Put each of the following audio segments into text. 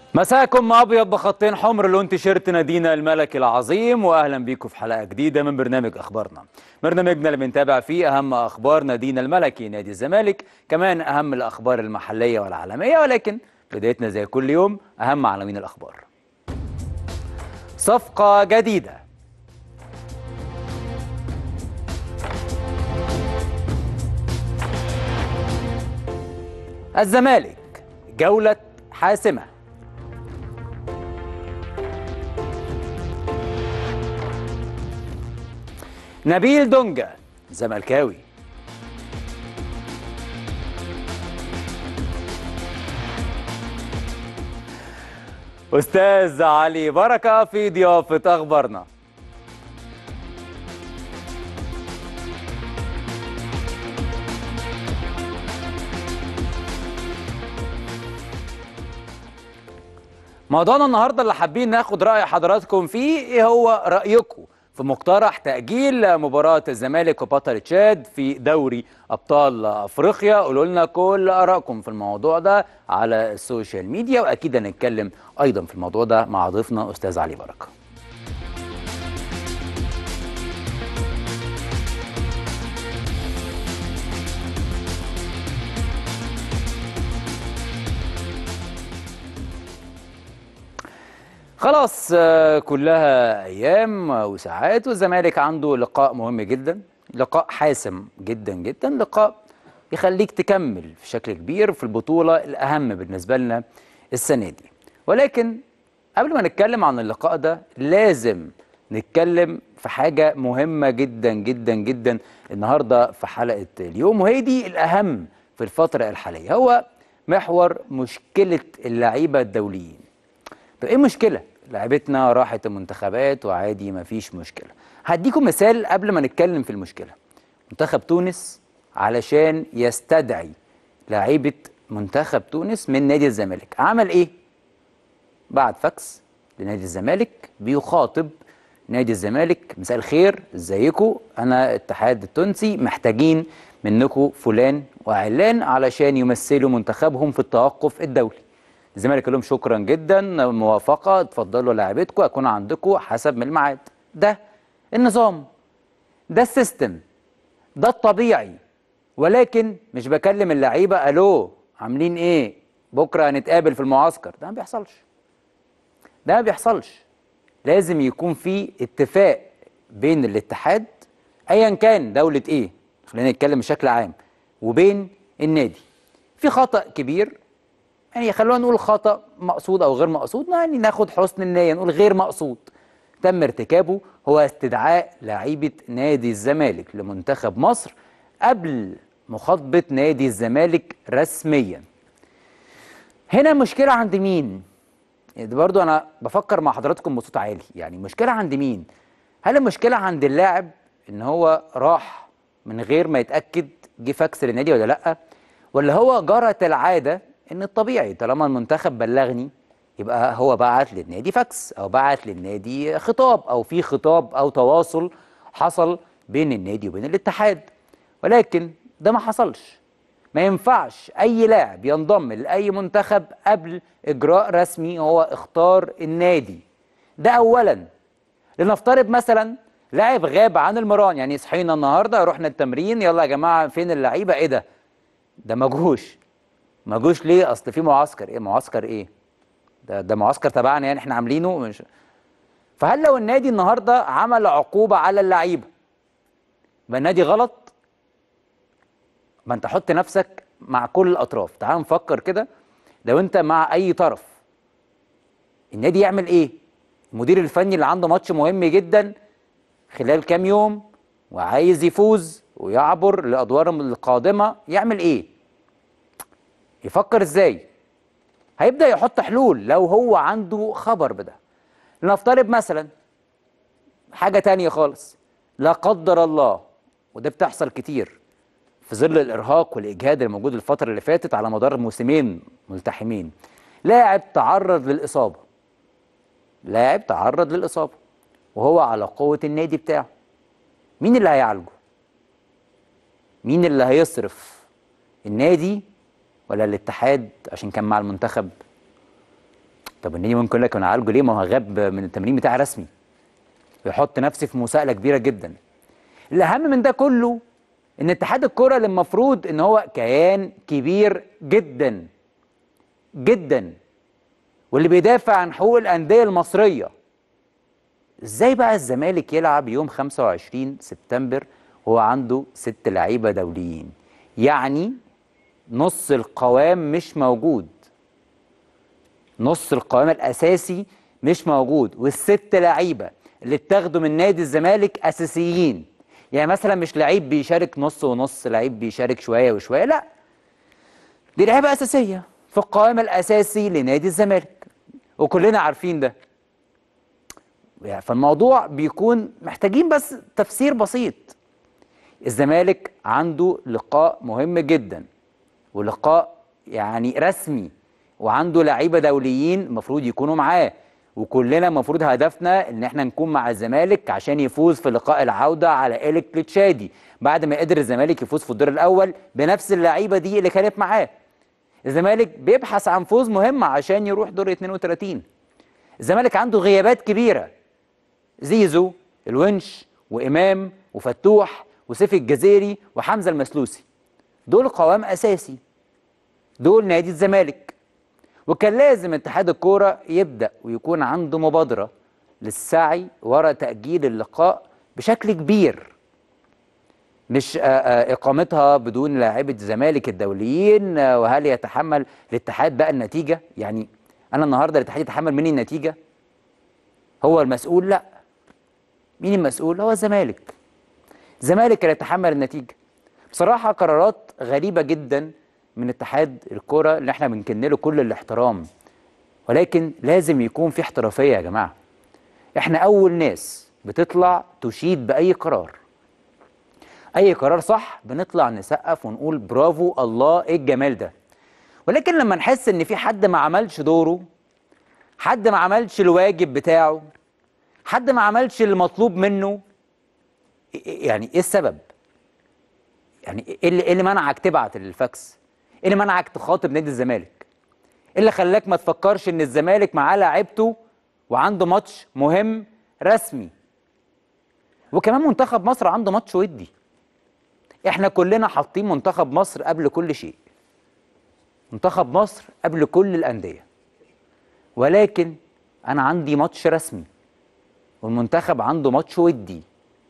مساكم ابيض بخطين حمر لون تيشيرت نادينا الملكي العظيم واهلا بيكم في حلقه جديده من برنامج اخبارنا برنامجنا اللي بنتابع فيه اهم اخبار نادينا الملكي نادي الزمالك كمان اهم الاخبار المحليه والعالميه ولكن بدايتنا زي كل يوم اهم عناوين الاخبار صفقه جديده الزمالك جوله حاسمه نبيل دونجا زملكاوي أستاذ علي بركة في ضيافة أخبارنا موضوعنا النهارده اللي حابين ناخد رأي حضراتكم فيه ايه هو رأيكم في مقترح تأجيل مباراة الزمالك وبطل تشاد في دوري أبطال أفريقيا قولوا لنا كل آرائكم في الموضوع ده على السوشيال ميديا وأكيد هنتكلم أيضا في الموضوع ده مع ضيفنا أستاذ علي بركة خلاص آه، كلها ايام وساعات والزمالك عنده لقاء مهم جدا لقاء حاسم جدا جدا لقاء يخليك تكمل في شكل كبير في البطوله الاهم بالنسبه لنا السنه دي ولكن قبل ما نتكلم عن اللقاء ده لازم نتكلم في حاجه مهمه جدا جدا جدا النهارده في حلقه اليوم وهي دي الاهم في الفتره الحاليه هو محور مشكله اللعيبه الدوليين طب ايه المشكله لعيبتنا راحت المنتخبات وعادي مفيش مشكله هديكم مثال قبل ما نتكلم في المشكله منتخب تونس علشان يستدعي لعيبه منتخب تونس من نادي الزمالك عمل ايه بعد فاكس لنادي الزمالك بيخاطب نادي الزمالك مساء الخير ازيكم انا الاتحاد التونسي محتاجين منكم فلان وعلان علشان يمثلوا منتخبهم في التوقف الدولي الزمالك قال لهم شكرا جدا موافقه اتفضلوا لاعبتكم اكون عندكم حسب من الميعاد ده النظام ده السيستم ده الطبيعي ولكن مش بكلم اللعيبه الو عاملين ايه بكره هنتقابل في المعسكر ده ما بيحصلش ده ما بيحصلش لازم يكون في اتفاق بين الاتحاد ايا كان دوله ايه خلينا نتكلم بشكل عام وبين النادي في خطا كبير يعني خلونا نقول خطأ مقصود أو غير مقصود يعني ناخد حسن النية نقول غير مقصود تم ارتكابه هو استدعاء لعيبة نادي الزمالك لمنتخب مصر قبل مخاطبة نادي الزمالك رسميا هنا المشكلة عند مين؟ يعني برضو أنا بفكر مع حضراتكم بصوت عالي يعني المشكلة عند مين؟ هل المشكلة عند اللاعب إن هو راح من غير ما يتأكد جه فاكس للنادي ولا لأ؟ ولا هو جرت العادة ان الطبيعي طالما المنتخب بلغني يبقى هو بعت للنادي فاكس او بعت للنادي خطاب او في خطاب او تواصل حصل بين النادي وبين الاتحاد ولكن ده ما حصلش ما ينفعش اي لاعب ينضم لاي منتخب قبل اجراء رسمي هو اختار النادي ده اولا لنفترض مثلا لاعب غاب عن المران يعني صحينا النهارده رحنا التمرين يلا يا جماعه فين اللعيبه ايه ده ده ما جوش ما جوش ليه اصل في معسكر ايه معسكر ايه ده ده معسكر تبعنا يعني احنا عاملينه مش فهل لو النادي النهارده عمل عقوبه على اللعيبه يبقى النادي غلط ما انت حط نفسك مع كل الاطراف تعال نفكر كده لو انت مع اي طرف النادي يعمل ايه المدير الفني اللي عنده ماتش مهم جدا خلال كام يوم وعايز يفوز ويعبر لادوار القادمه يعمل ايه يفكر ازاي هيبدا يحط حلول لو هو عنده خبر بده لنفترض مثلا حاجه تانية خالص لا قدر الله وده بتحصل كتير في ظل الارهاق والاجهاد الموجود الفتره اللي فاتت على مدار موسمين ملتحمين لاعب تعرض للاصابه لاعب تعرض للاصابه وهو على قوه النادي بتاعه مين اللي هيعالجه مين اللي هيصرف النادي ولا الاتحاد عشان كان مع المنتخب طب النني ممكن يقول لك انا عالجه ليه ما هو غاب من التمرين بتاعي رسمي يحط نفسي في مساءله كبيره جدا الاهم من ده كله ان اتحاد الكره اللي المفروض ان هو كيان كبير جدا جدا واللي بيدافع عن حقوق الانديه المصريه ازاي بقى الزمالك يلعب يوم 25 سبتمبر وهو عنده ست لعيبه دوليين يعني نص القوام مش موجود نص القوام الاساسي مش موجود والست لعيبه اللي اتاخدوا من نادي الزمالك اساسيين يعني مثلا مش لعيب بيشارك نص ونص لعيب بيشارك شويه وشويه لا دي لعيبه اساسيه في القوام الاساسي لنادي الزمالك وكلنا عارفين ده يعني فالموضوع بيكون محتاجين بس تفسير بسيط الزمالك عنده لقاء مهم جدا ولقاء يعني رسمي وعنده لعيبه دوليين المفروض يكونوا معاه وكلنا المفروض هدفنا ان احنا نكون مع الزمالك عشان يفوز في لقاء العوده على إليك تشادي بعد ما قدر الزمالك يفوز في الدور الاول بنفس اللعيبه دي اللي كانت معاه الزمالك بيبحث عن فوز مهم عشان يروح دور 32 الزمالك عنده غيابات كبيره زيزو الونش وامام وفتوح وسيف الجزيري وحمزه المسلوسي دول قوام اساسي دول نادي الزمالك وكان لازم اتحاد الكوره يبدا ويكون عنده مبادره للسعي وراء تاجيل اللقاء بشكل كبير مش آه، آه، اقامتها بدون لاعيبه الزمالك الدوليين آه، وهل يتحمل الاتحاد بقى النتيجه يعني انا النهارده الاتحاد يتحمل مني النتيجه هو المسؤول لا مين المسؤول هو الزمالك الزمالك اللي يتحمل النتيجه بصراحه قرارات غريبه جدا من اتحاد الكره اللي احنا بنكن له كل الاحترام ولكن لازم يكون في احترافيه يا جماعه احنا اول ناس بتطلع تشيد باي قرار اي قرار صح بنطلع نسقف ونقول برافو الله ايه الجمال ده ولكن لما نحس ان في حد ما عملش دوره حد ما عملش الواجب بتاعه حد ما عملش المطلوب منه يعني ايه السبب يعني ايه اللي, إيه اللي منعك تبعت الفاكس ايه اللي منعك تخاطب نادي الزمالك ايه اللي خلاك ما تفكرش ان الزمالك معاه لاعيبته وعنده ماتش مهم رسمي وكمان منتخب مصر عنده ماتش ودي احنا كلنا حاطين منتخب مصر قبل كل شيء منتخب مصر قبل كل الانديه ولكن انا عندي ماتش رسمي والمنتخب عنده ماتش ودي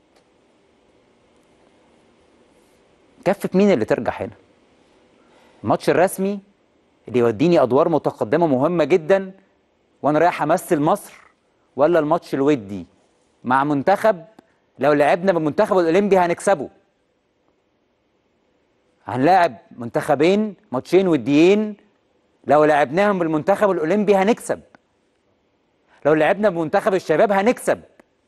كفة مين اللي ترجع هنا الماتش الرسمي اللي يوديني ادوار متقدمه مهمه جدا وانا رايح امثل مصر ولا الماتش الودي مع منتخب لو لعبنا بالمنتخب الاولمبي هنكسبه هنلاعب منتخبين ماتشين وديين لو لعبناهم بالمنتخب الاولمبي هنكسب لو لعبنا بمنتخب الشباب هنكسب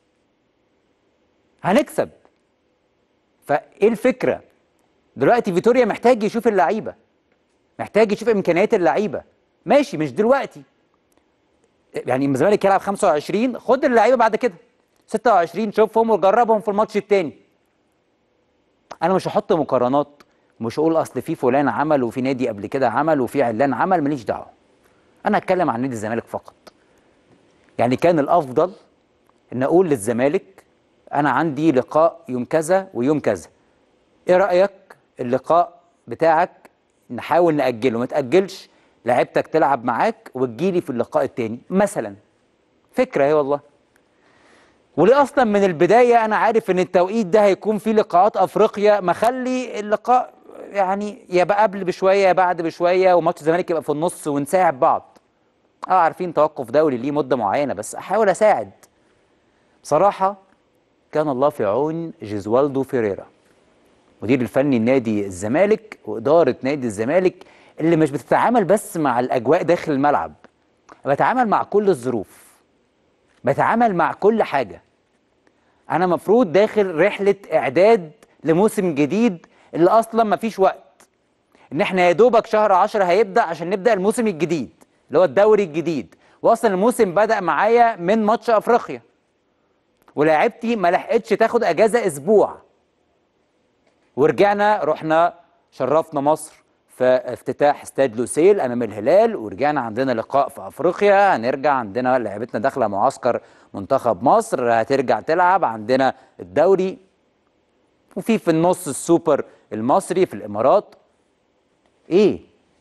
هنكسب فايه الفكره دلوقتي فيتوريا محتاج يشوف اللعيبه محتاج يشوف امكانيات اللعيبه ماشي مش دلوقتي يعني الزمالك يلعب 25 خد اللعيبه بعد كده 26 شوفهم وجربهم في الماتش الثاني انا مش هحط مقارنات مش هقول اصل في فلان عمل وفي نادي قبل كده عمل وفي علان عمل ماليش دعوه انا هتكلم عن نادي الزمالك فقط يعني كان الافضل ان اقول للزمالك انا عندي لقاء يوم كذا ويوم كذا ايه رايك اللقاء بتاعك نحاول ناجله ما تاجلش لعيبتك تلعب معاك وتجيلي في اللقاء التاني مثلا فكره اهي والله وليه اصلا من البدايه انا عارف ان التوقيت ده هيكون فيه لقاءات افريقيا ما خلي اللقاء يعني يبقى قبل بشويه يا بعد بشويه وماتش الزمالك يبقى في النص ونساعد بعض اه عارفين توقف دولي ليه مده معينه بس احاول اساعد بصراحه كان الله في عون جيزوالدو فيريرا مدير الفني لنادي الزمالك واداره نادي الزمالك اللي مش بتتعامل بس مع الاجواء داخل الملعب بتعامل مع كل الظروف بتعامل مع كل حاجه انا مفروض داخل رحله اعداد لموسم جديد اللي اصلا مفيش وقت ان احنا يا دوبك شهر 10 هيبدا عشان نبدا الموسم الجديد اللي هو الدوري الجديد واصلا الموسم بدا معايا من ماتش افريقيا ولاعيبتي ما لحقتش تاخد اجازه اسبوع ورجعنا رحنا شرفنا مصر في افتتاح استاد لوسيل امام الهلال ورجعنا عندنا لقاء في افريقيا هنرجع عندنا لعبتنا داخله معسكر منتخب مصر هترجع تلعب عندنا الدوري وفي في النص السوبر المصري في الامارات ايه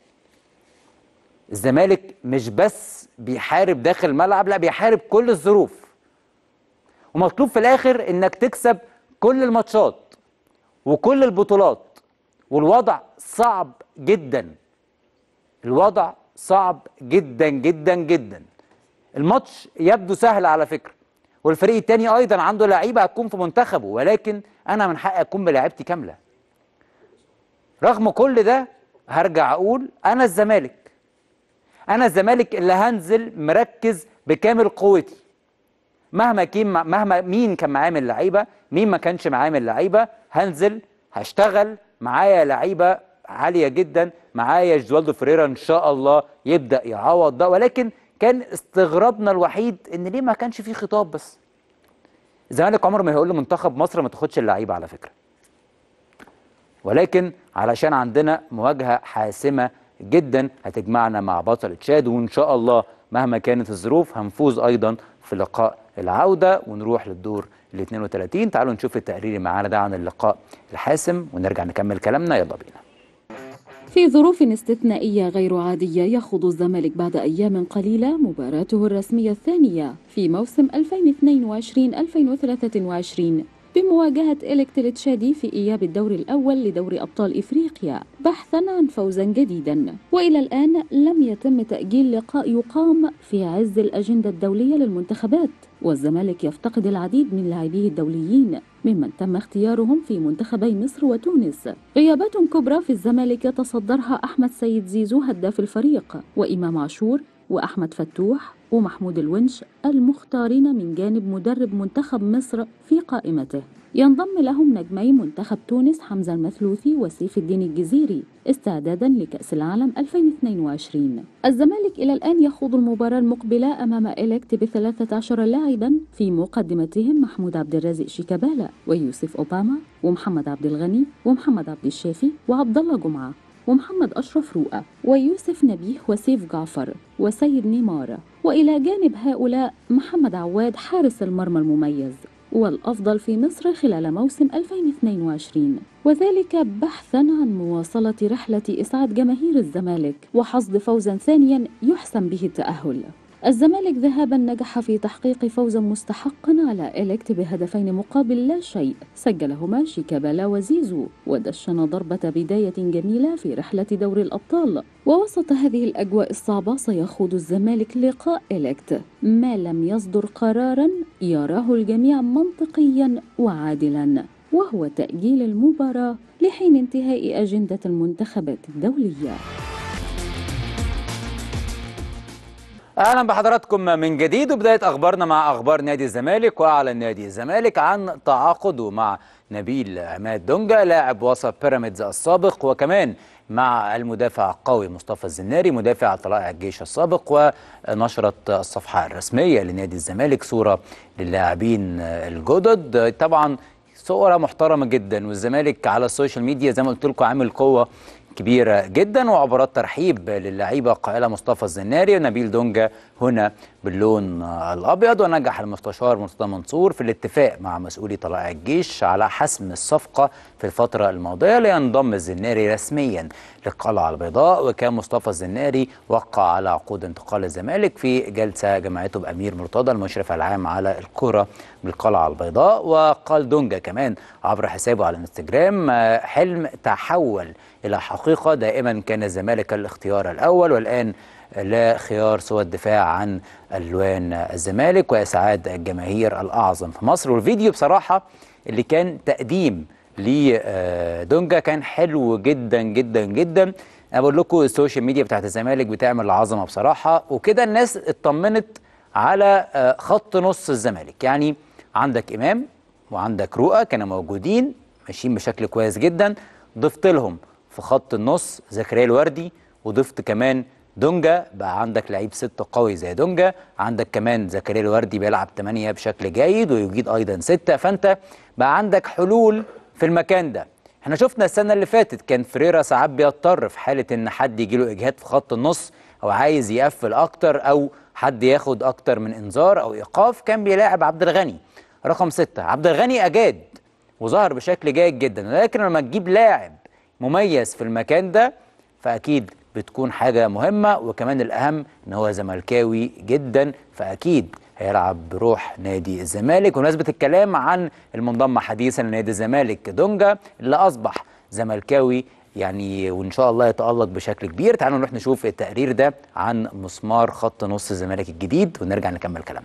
الزمالك مش بس بيحارب داخل الملعب لا بيحارب كل الظروف ومطلوب في الاخر انك تكسب كل الماتشات وكل البطولات والوضع صعب جدا الوضع صعب جدا جدا جدا الماتش يبدو سهل على فكره والفريق التاني ايضا عنده لعيبه هتكون في منتخبه ولكن انا من حقي اكون بلعيبتي كامله رغم كل ده هرجع اقول انا الزمالك انا الزمالك اللي هنزل مركز بكامل قوتي مهما كين مهما مين كان معاه من لعيبه مين ما كانش معاه من لعيبه هنزل هشتغل معايا لعيبه عاليه جدا معايا جوالدو فريرا ان شاء الله يبدا يعوض ده ولكن كان استغرابنا الوحيد ان ليه ما كانش فيه خطاب بس الزمالك عمره ما هيقول لمنتخب مصر ما تاخدش اللعيبه على فكره ولكن علشان عندنا مواجهه حاسمه جدا هتجمعنا مع بطل تشاد وان شاء الله مهما كانت الظروف هنفوز ايضا في لقاء العوده ونروح للدور ال 32 تعالوا نشوف التقرير اللي معانا ده عن اللقاء الحاسم ونرجع نكمل كلامنا يلا بينا في ظروف استثنائية غير عادية يخوض الزمالك بعد أيام قليلة مباراته الرسمية الثانية في موسم 2022-2023 بمواجهة إلكتل تشادي في إياب الدور الأول لدوري أبطال إفريقيا بحثا عن فوزا جديدا وإلى الآن لم يتم تأجيل لقاء يقام في عز الأجندة الدولية للمنتخبات والزمالك يفتقد العديد من لاعبيه الدوليين ممن تم اختيارهم في منتخبي مصر وتونس غيابات كبرى في الزمالك يتصدرها أحمد سيد زيزو هداف الفريق وإمام عاشور وأحمد فتوح ومحمود الونش المختارين من جانب مدرب منتخب مصر في قائمته ينضم لهم نجمي منتخب تونس حمزة المثلوثي وسيف الدين الجزيري استعدادا لكأس العالم 2022 الزمالك إلى الآن يخوض المباراة المقبلة أمام إلكت بثلاثة عشر لاعبا في مقدمتهم محمود عبد الرازق شيكابالا ويوسف أوباما ومحمد عبد الغني ومحمد عبد الشافي وعبد الله جمعة ومحمد أشرف رؤى ويوسف نبيه وسيف جعفر وسيد نيمار وإلى جانب هؤلاء محمد عواد حارس المرمى المميز والأفضل في مصر خلال موسم 2022 وذلك بحثا عن مواصلة رحلة إسعاد جماهير الزمالك وحصد فوزا ثانيا يحسم به التأهل الزمالك ذهابا نجح في تحقيق فوزا مستحقا على إليكت بهدفين مقابل لا شيء سجلهما شيكابالا وزيزو ودشن ضربة بداية جميلة في رحلة دور الأبطال ووسط هذه الأجواء الصعبة سيخوض الزمالك لقاء إليكت ما لم يصدر قرارا يراه الجميع منطقيا وعادلا وهو تأجيل المباراة لحين انتهاء أجندة المنتخبات الدولية اهلا بحضراتكم من جديد وبدايه اخبارنا مع اخبار نادي الزمالك واعلن نادي الزمالك عن تعاقده مع نبيل عماد دونجا لاعب وسط بيراميدز السابق وكمان مع المدافع القوي مصطفى الزناري مدافع طلائع الجيش السابق ونشرت الصفحه الرسميه لنادي الزمالك صوره للاعبين الجدد طبعا صوره محترمه جدا والزمالك على السوشيال ميديا زي ما قلت لكم عامل قوه كبيرة جدا وعبارات ترحيب للعيبة قائلة مصطفى الزناري ونبيل دونجا هنا باللون الأبيض ونجح المستشار مرتضى منصور في الاتفاق مع مسؤولي طلائع الجيش على حسم الصفقة في الفترة الماضية لينضم الزناري رسميا للقلعة البيضاء وكان مصطفى الزناري وقع على عقود انتقال الزمالك في جلسة جمعته بأمير مرتضى المشرف العام على الكرة بالقلعة البيضاء وقال دونجا كمان عبر حسابه على الانستجرام حلم تحول إلى حقيقة دائما كان الزمالك الاختيار الأول والآن لا خيار سوى الدفاع عن ألوان الزمالك وإسعاد الجماهير الأعظم في مصر والفيديو بصراحة اللي كان تقديم لدونجا كان حلو جدا جدا جدا أنا بقول لكم السوشيال ميديا بتاعت الزمالك بتعمل عظمة بصراحة وكده الناس اطمنت على خط نص الزمالك يعني عندك إمام وعندك رؤى كانوا موجودين ماشيين بشكل كويس جدا ضفت لهم في خط النص زكريا الوردي وضفت كمان دونجا بقى عندك لعيب ست قوي زي دونجا عندك كمان زكريا الوردي بيلعب 8 بشكل جيد ويجيد ايضا ستة فانت بقى عندك حلول في المكان ده احنا شفنا السنه اللي فاتت كان فريرا ساعات بيضطر في حاله ان حد يجي له اجهاد في خط النص او عايز يقفل اكتر او حد ياخد اكتر من انذار او ايقاف كان بيلاعب عبد الغني رقم ستة عبد الغني اجاد وظهر بشكل جيد جدا لكن لما تجيب لاعب مميز في المكان ده فاكيد بتكون حاجه مهمه وكمان الاهم ان هو زملكاوي جدا فاكيد هيلعب بروح نادي الزمالك ونسبة الكلام عن المنضم حديثا لنادي الزمالك دونجا اللي أصبح زملكاوي يعني وإن شاء الله يتألق بشكل كبير تعالوا نروح نشوف التقرير ده عن مسمار خط نص الزمالك الجديد ونرجع نكمل كلامنا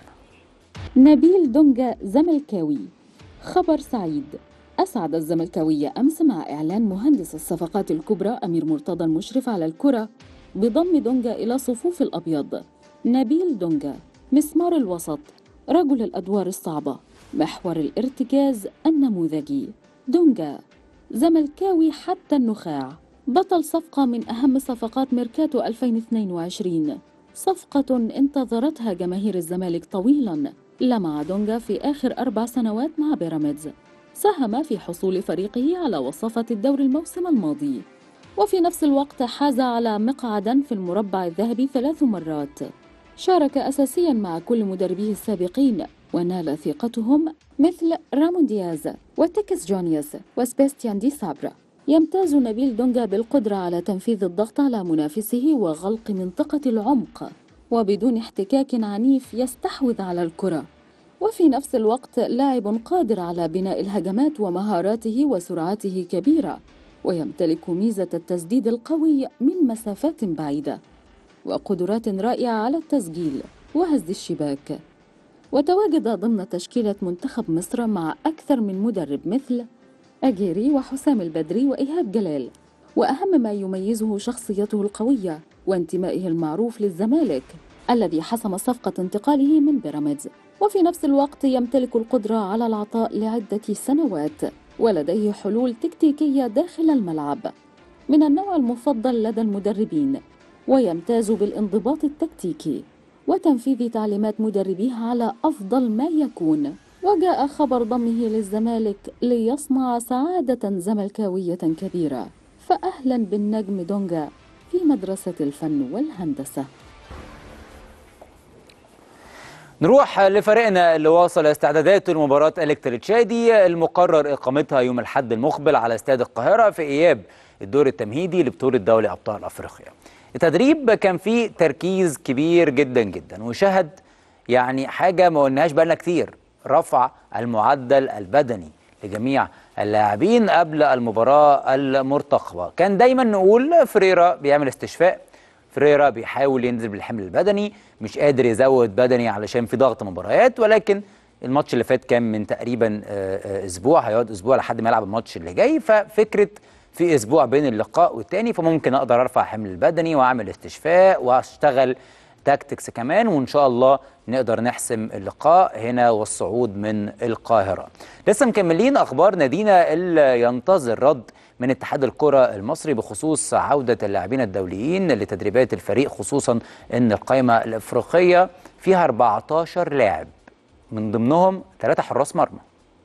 نبيل دونجا زملكاوي خبر سعيد أسعد الزملكاوية أمس مع إعلان مهندس الصفقات الكبرى أمير مرتضى المشرف على الكرة بضم دونجا إلى صفوف الأبيض نبيل دونجا مسمار الوسط رجل الأدوار الصعبة محور الارتكاز النموذجي دونجا زملكاوي حتى النخاع بطل صفقة من أهم صفقات ميركاتو 2022 صفقة انتظرتها جماهير الزمالك طويلا لمع دونجا في آخر أربع سنوات مع بيراميدز ساهم في حصول فريقه على وصافة الدور الموسم الماضي وفي نفس الوقت حاز على مقعدا في المربع الذهبي ثلاث مرات شارك أساسيا مع كل مدربيه السابقين ونال ثقتهم مثل رامون دياز وتكس جونيوس وسبيستيان دي سابرا يمتاز نبيل دونجا بالقدرة على تنفيذ الضغط على منافسه وغلق منطقة العمق وبدون احتكاك عنيف يستحوذ على الكرة وفي نفس الوقت لاعب قادر على بناء الهجمات ومهاراته وسرعته كبيرة ويمتلك ميزة التسديد القوي من مسافات بعيدة وقدرات رائعة على التسجيل وهز الشباك وتواجد ضمن تشكيلة منتخب مصر مع أكثر من مدرب مثل أجيري وحسام البدري وإيهاب جلال وأهم ما يميزه شخصيته القوية وانتمائه المعروف للزمالك الذي حسم صفقة انتقاله من بيراميدز وفي نفس الوقت يمتلك القدرة على العطاء لعدة سنوات ولديه حلول تكتيكية داخل الملعب من النوع المفضل لدى المدربين ويمتاز بالانضباط التكتيكي وتنفيذ تعليمات مدربيه على أفضل ما يكون وجاء خبر ضمه للزمالك ليصنع سعادة زملكاوية كبيرة فأهلا بالنجم دونجا في مدرسة الفن والهندسة نروح لفريقنا اللي واصل استعداداته لمباراة الكتريتشادي المقرر إقامتها يوم الأحد المقبل على استاد القاهرة في إياب الدور التمهيدي لبطولة دوري أبطال أفريقيا التدريب كان فيه تركيز كبير جدا جدا وشهد يعني حاجة ما قلناهاش بقالنا كتير رفع المعدل البدني لجميع اللاعبين قبل المباراة المرتقبة كان دايما نقول فريرا بيعمل استشفاء فريرا بيحاول ينزل بالحمل البدني مش قادر يزود بدني علشان في ضغط مباريات ولكن الماتش اللي فات كان من تقريبا اسبوع هيقعد اسبوع لحد ما يلعب الماتش اللي جاي ففكره في اسبوع بين اللقاء والتاني فممكن اقدر ارفع حمل البدني واعمل استشفاء واشتغل تاكتكس كمان وان شاء الله نقدر نحسم اللقاء هنا والصعود من القاهره. لسه مكملين اخبار نادينا اللي ينتظر رد من اتحاد الكره المصري بخصوص عوده اللاعبين الدوليين لتدريبات الفريق خصوصا ان القائمه الافريقيه فيها 14 لاعب من ضمنهم ثلاثه حراس مرمى.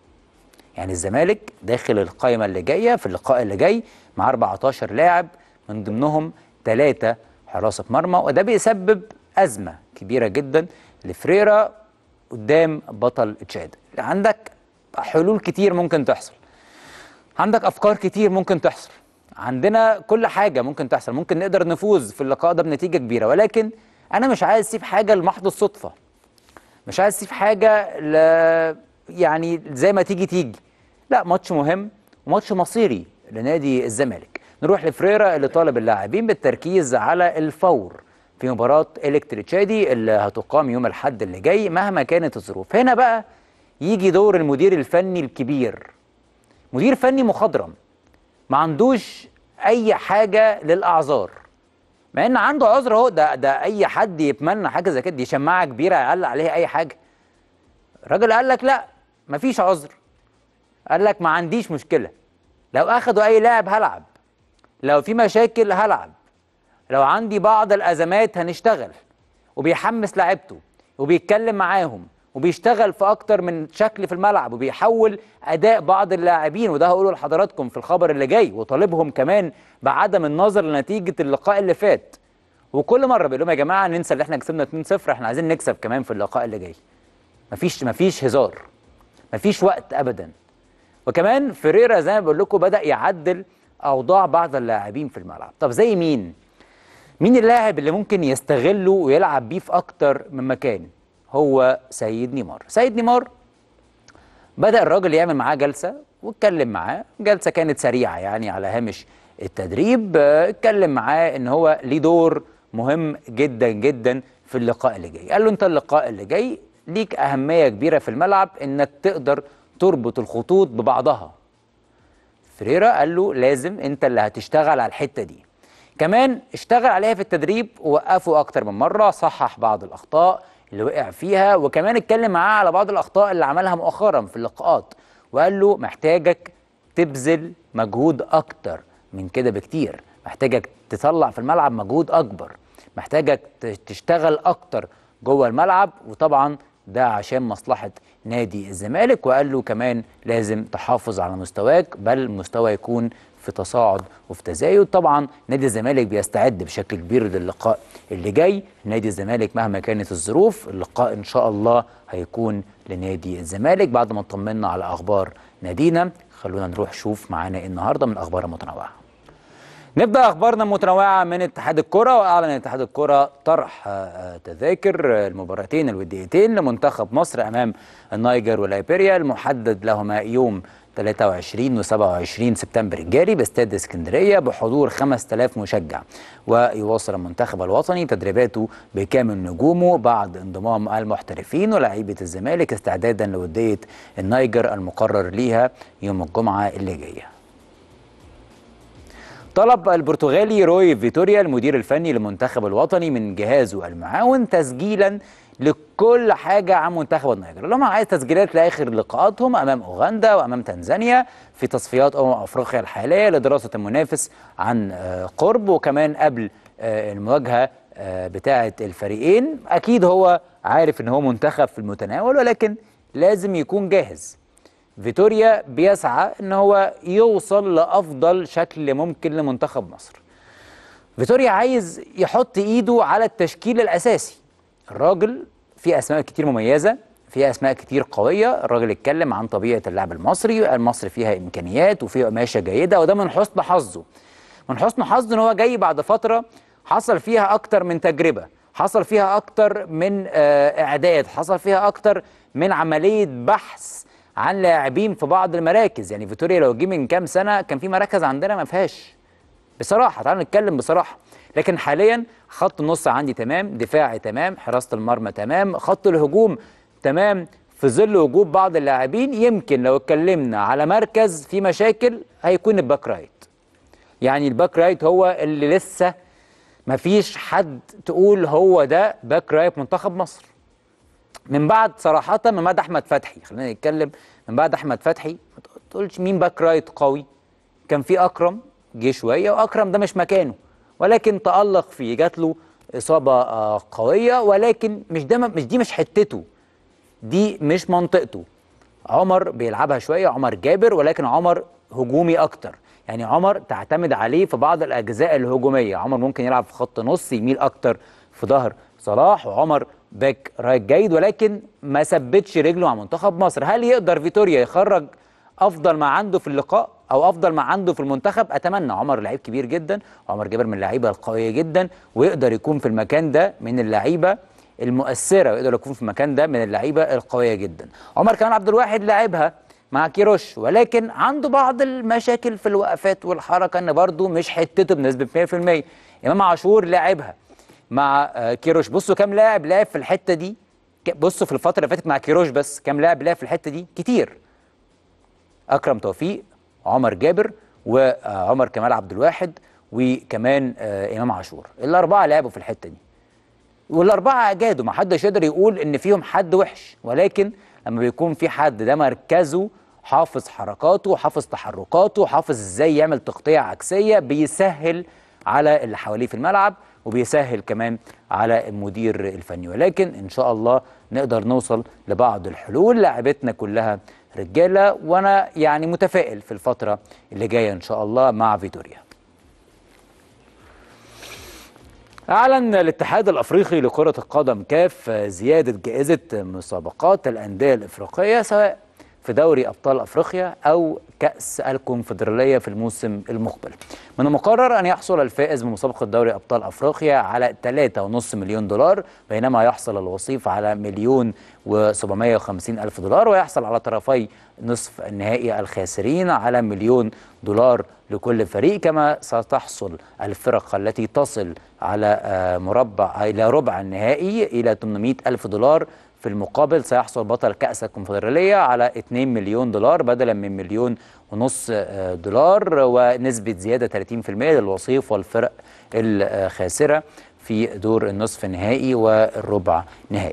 يعني الزمالك داخل القائمه اللي جايه في اللقاء اللي جاي مع 14 لاعب من ضمنهم ثلاثه حراسه مرمى وده بيسبب ازمه كبيره جدا لفريرا قدام بطل تشاد عندك حلول كتير ممكن تحصل عندك افكار كتير ممكن تحصل عندنا كل حاجه ممكن تحصل ممكن نقدر نفوز في اللقاء ده بنتيجه كبيره ولكن انا مش عايز اسيب حاجه لمحض الصدفه مش عايز اسيب حاجه ل يعني زي ما تيجي تيجي لا ماتش مهم وماتش مصيري لنادي الزمالك نروح لفريرا اللي طالب اللاعبين بالتركيز على الفور في مباراة الكتريتشادي اللي هتقام يوم الحد اللي جاي مهما كانت الظروف هنا بقى يجي دور المدير الفني الكبير مدير فني مخضرم ما عندوش اي حاجة للاعذار مع ان عنده عذر اهو ده ده اي حد يتمنى حاجة زي كده دي شماعة كبيرة يعلق عليها اي حاجة الراجل قال لك لا مفيش عذر قال لك ما عنديش مشكلة لو اخدوا اي لاعب هلعب لو في مشاكل هلعب لو عندي بعض الازمات هنشتغل وبيحمس لاعيبته وبيتكلم معاهم وبيشتغل في اكتر من شكل في الملعب وبيحول اداء بعض اللاعبين وده هقوله لحضراتكم في الخبر اللي جاي وطالبهم كمان بعدم النظر لنتيجه اللقاء اللي فات وكل مره بيقول لهم يا جماعه ننسى اللي احنا كسبنا 2-0 احنا عايزين نكسب كمان في اللقاء اللي جاي مفيش مفيش هزار مفيش وقت ابدا وكمان فيريرا زي ما بقول لكم بدا يعدل اوضاع بعض اللاعبين في الملعب طب زي مين مين اللاعب اللي ممكن يستغله ويلعب بيه في اكتر من مكان هو سيد نيمار سيد نيمار بدا الراجل يعمل معاه جلسه واتكلم معاه جلسه كانت سريعه يعني على هامش التدريب آه، اتكلم معاه ان هو ليه دور مهم جدا جدا في اللقاء اللي جاي قال له انت اللقاء اللي جاي ليك اهميه كبيره في الملعب انك تقدر تربط الخطوط ببعضها فريرا قال له لازم انت اللي هتشتغل على الحته دي كمان اشتغل عليها في التدريب ووقفه اكتر من مره صحح بعض الاخطاء اللي وقع فيها وكمان اتكلم معاه على بعض الاخطاء اللي عملها مؤخرا في اللقاءات وقال له محتاجك تبذل مجهود اكتر من كده بكتير محتاجك تطلع في الملعب مجهود اكبر محتاجك ت- تشتغل اكتر جوه الملعب وطبعا ده عشان مصلحة نادي الزمالك وقال له كمان لازم تحافظ على مستواك بل المستوى يكون في تصاعد وفي تزايد طبعا نادي الزمالك بيستعد بشكل كبير للقاء اللي جاي نادي الزمالك مهما كانت الظروف اللقاء ان شاء الله هيكون لنادي الزمالك بعد ما اطمنا على اخبار نادينا خلونا نروح شوف معانا ايه النهارده من اخبار متنوعه نبدا اخبارنا المتنوعه من اتحاد الكره واعلن اتحاد الكره طرح آه، آه، تذاكر آه، المباراتين الوديتين لمنتخب مصر امام النيجر وليبيريا المحدد لهما يوم 23 و 27 سبتمبر الجاري باستاد اسكندريه بحضور 5000 مشجع ويواصل المنتخب الوطني تدريباته بكامل نجومه بعد انضمام المحترفين ولاعيبه الزمالك استعدادا لوديه النيجر المقرر ليها يوم الجمعه اللي جايه طلب البرتغالي روي فيتوريا المدير الفني للمنتخب الوطني من جهازه المعاون تسجيلا لكل حاجه عن منتخب النيجر اللي هم عايز تسجيلات لاخر لقاءاتهم امام اوغندا وامام تنزانيا في تصفيات امم افريقيا الحاليه لدراسه المنافس عن آه، قرب وكمان قبل آه، المواجهه آه، بتاعه الفريقين اكيد هو عارف ان هو منتخب في المتناول ولكن لازم يكون جاهز فيتوريا بيسعى ان هو يوصل لافضل شكل ممكن لمنتخب مصر فيتوريا عايز يحط ايده على التشكيل الاساسي الراجل فيه اسماء كتير مميزه فيها اسماء كتير قويه الراجل اتكلم عن طبيعه اللاعب المصري مصر فيها امكانيات وفيها قماشه جيده وده من حسن حظه من حسن حظه ان هو جاي بعد فتره حصل فيها اكتر من تجربه حصل فيها اكتر من آه، اعداد حصل فيها اكتر من عمليه بحث عن لاعبين في بعض المراكز يعني فيتوريا لو جه من كام سنه كان في مراكز عندنا ما فيهاش بصراحه تعالوا نتكلم بصراحه لكن حاليا خط النص عندي تمام دفاعي تمام حراسه المرمى تمام خط الهجوم تمام في ظل وجود بعض اللاعبين يمكن لو اتكلمنا على مركز في مشاكل هيكون الباك رايت يعني الباك رايت هو اللي لسه مفيش حد تقول هو ده باك رايت منتخب مصر من بعد صراحة من بعد أحمد فتحي خلينا نتكلم من بعد أحمد فتحي ما تقولش مين باك رايت قوي كان في أكرم جه شوية وأكرم ده مش مكانه ولكن تألق فيه جات له إصابة آه، قوية ولكن مش ده مش دي مش حتته دي مش منطقته عمر بيلعبها شويه عمر جابر ولكن عمر هجومي اكتر يعني عمر تعتمد عليه في بعض الاجزاء الهجوميه عمر ممكن يلعب في خط نص يميل اكتر في ظهر صلاح وعمر باك رايت جيد ولكن ما ثبتش رجله مع منتخب مصر هل يقدر فيتوريا يخرج افضل ما عنده في اللقاء او افضل ما عنده في المنتخب اتمنى عمر لعيب كبير جدا عمر جابر من اللعيبه القويه جدا ويقدر يكون في المكان ده من اللعيبه المؤثره ويقدر يكون في المكان ده من اللعيبه القويه جدا عمر كمال عبد الواحد لعبها مع كيروش ولكن عنده بعض المشاكل في الوقفات والحركه ان برضه مش حتته بنسبه 100% امام عاشور لعبها مع آه، كيروش بصوا كام لاعب لعب في الحته دي ك- بصوا في الفتره اللي فاتت مع كيروش بس كام لاعب لعب في الحته دي كتير اكرم توفيق عمر جابر وعمر كمال عبد الواحد وكمان آه، امام عاشور الاربعه لعبوا في الحته دي والاربعه اجادوا ما حدش يقدر يقول ان فيهم حد وحش ولكن لما بيكون في حد ده مركزه حافظ حركاته حافظ تحركاته حافظ ازاي يعمل تغطيه عكسيه بيسهل على اللي حواليه في الملعب وبيسهل كمان على المدير الفني ولكن ان شاء الله نقدر نوصل لبعض الحلول لاعبتنا كلها رجاله وانا يعني متفائل في الفتره اللي جايه ان شاء الله مع فيتوريا أعلن الاتحاد الأفريقي لكرة القدم كاف زيادة جائزة مسابقات الأندية الإفريقية سواء في دوري أبطال أفريقيا أو كأس الكونفدرالية في الموسم المقبل من المقرر أن يحصل الفائز بمسابقة دوري أبطال أفريقيا على 3.5 مليون دولار بينما يحصل الوصيف على مليون و750 ألف دولار ويحصل على طرفي نصف النهائي الخاسرين على مليون دولار لكل فريق كما ستحصل الفرق التي تصل على مربع إلى ربع النهائي إلى 800 ألف دولار في المقابل سيحصل بطل كأس الكونفدرالية على 2 مليون دولار بدلا من مليون ونص دولار ونسبة زيادة 30% للوصيف والفرق الخاسرة في دور النصف النهائي والربع نهائي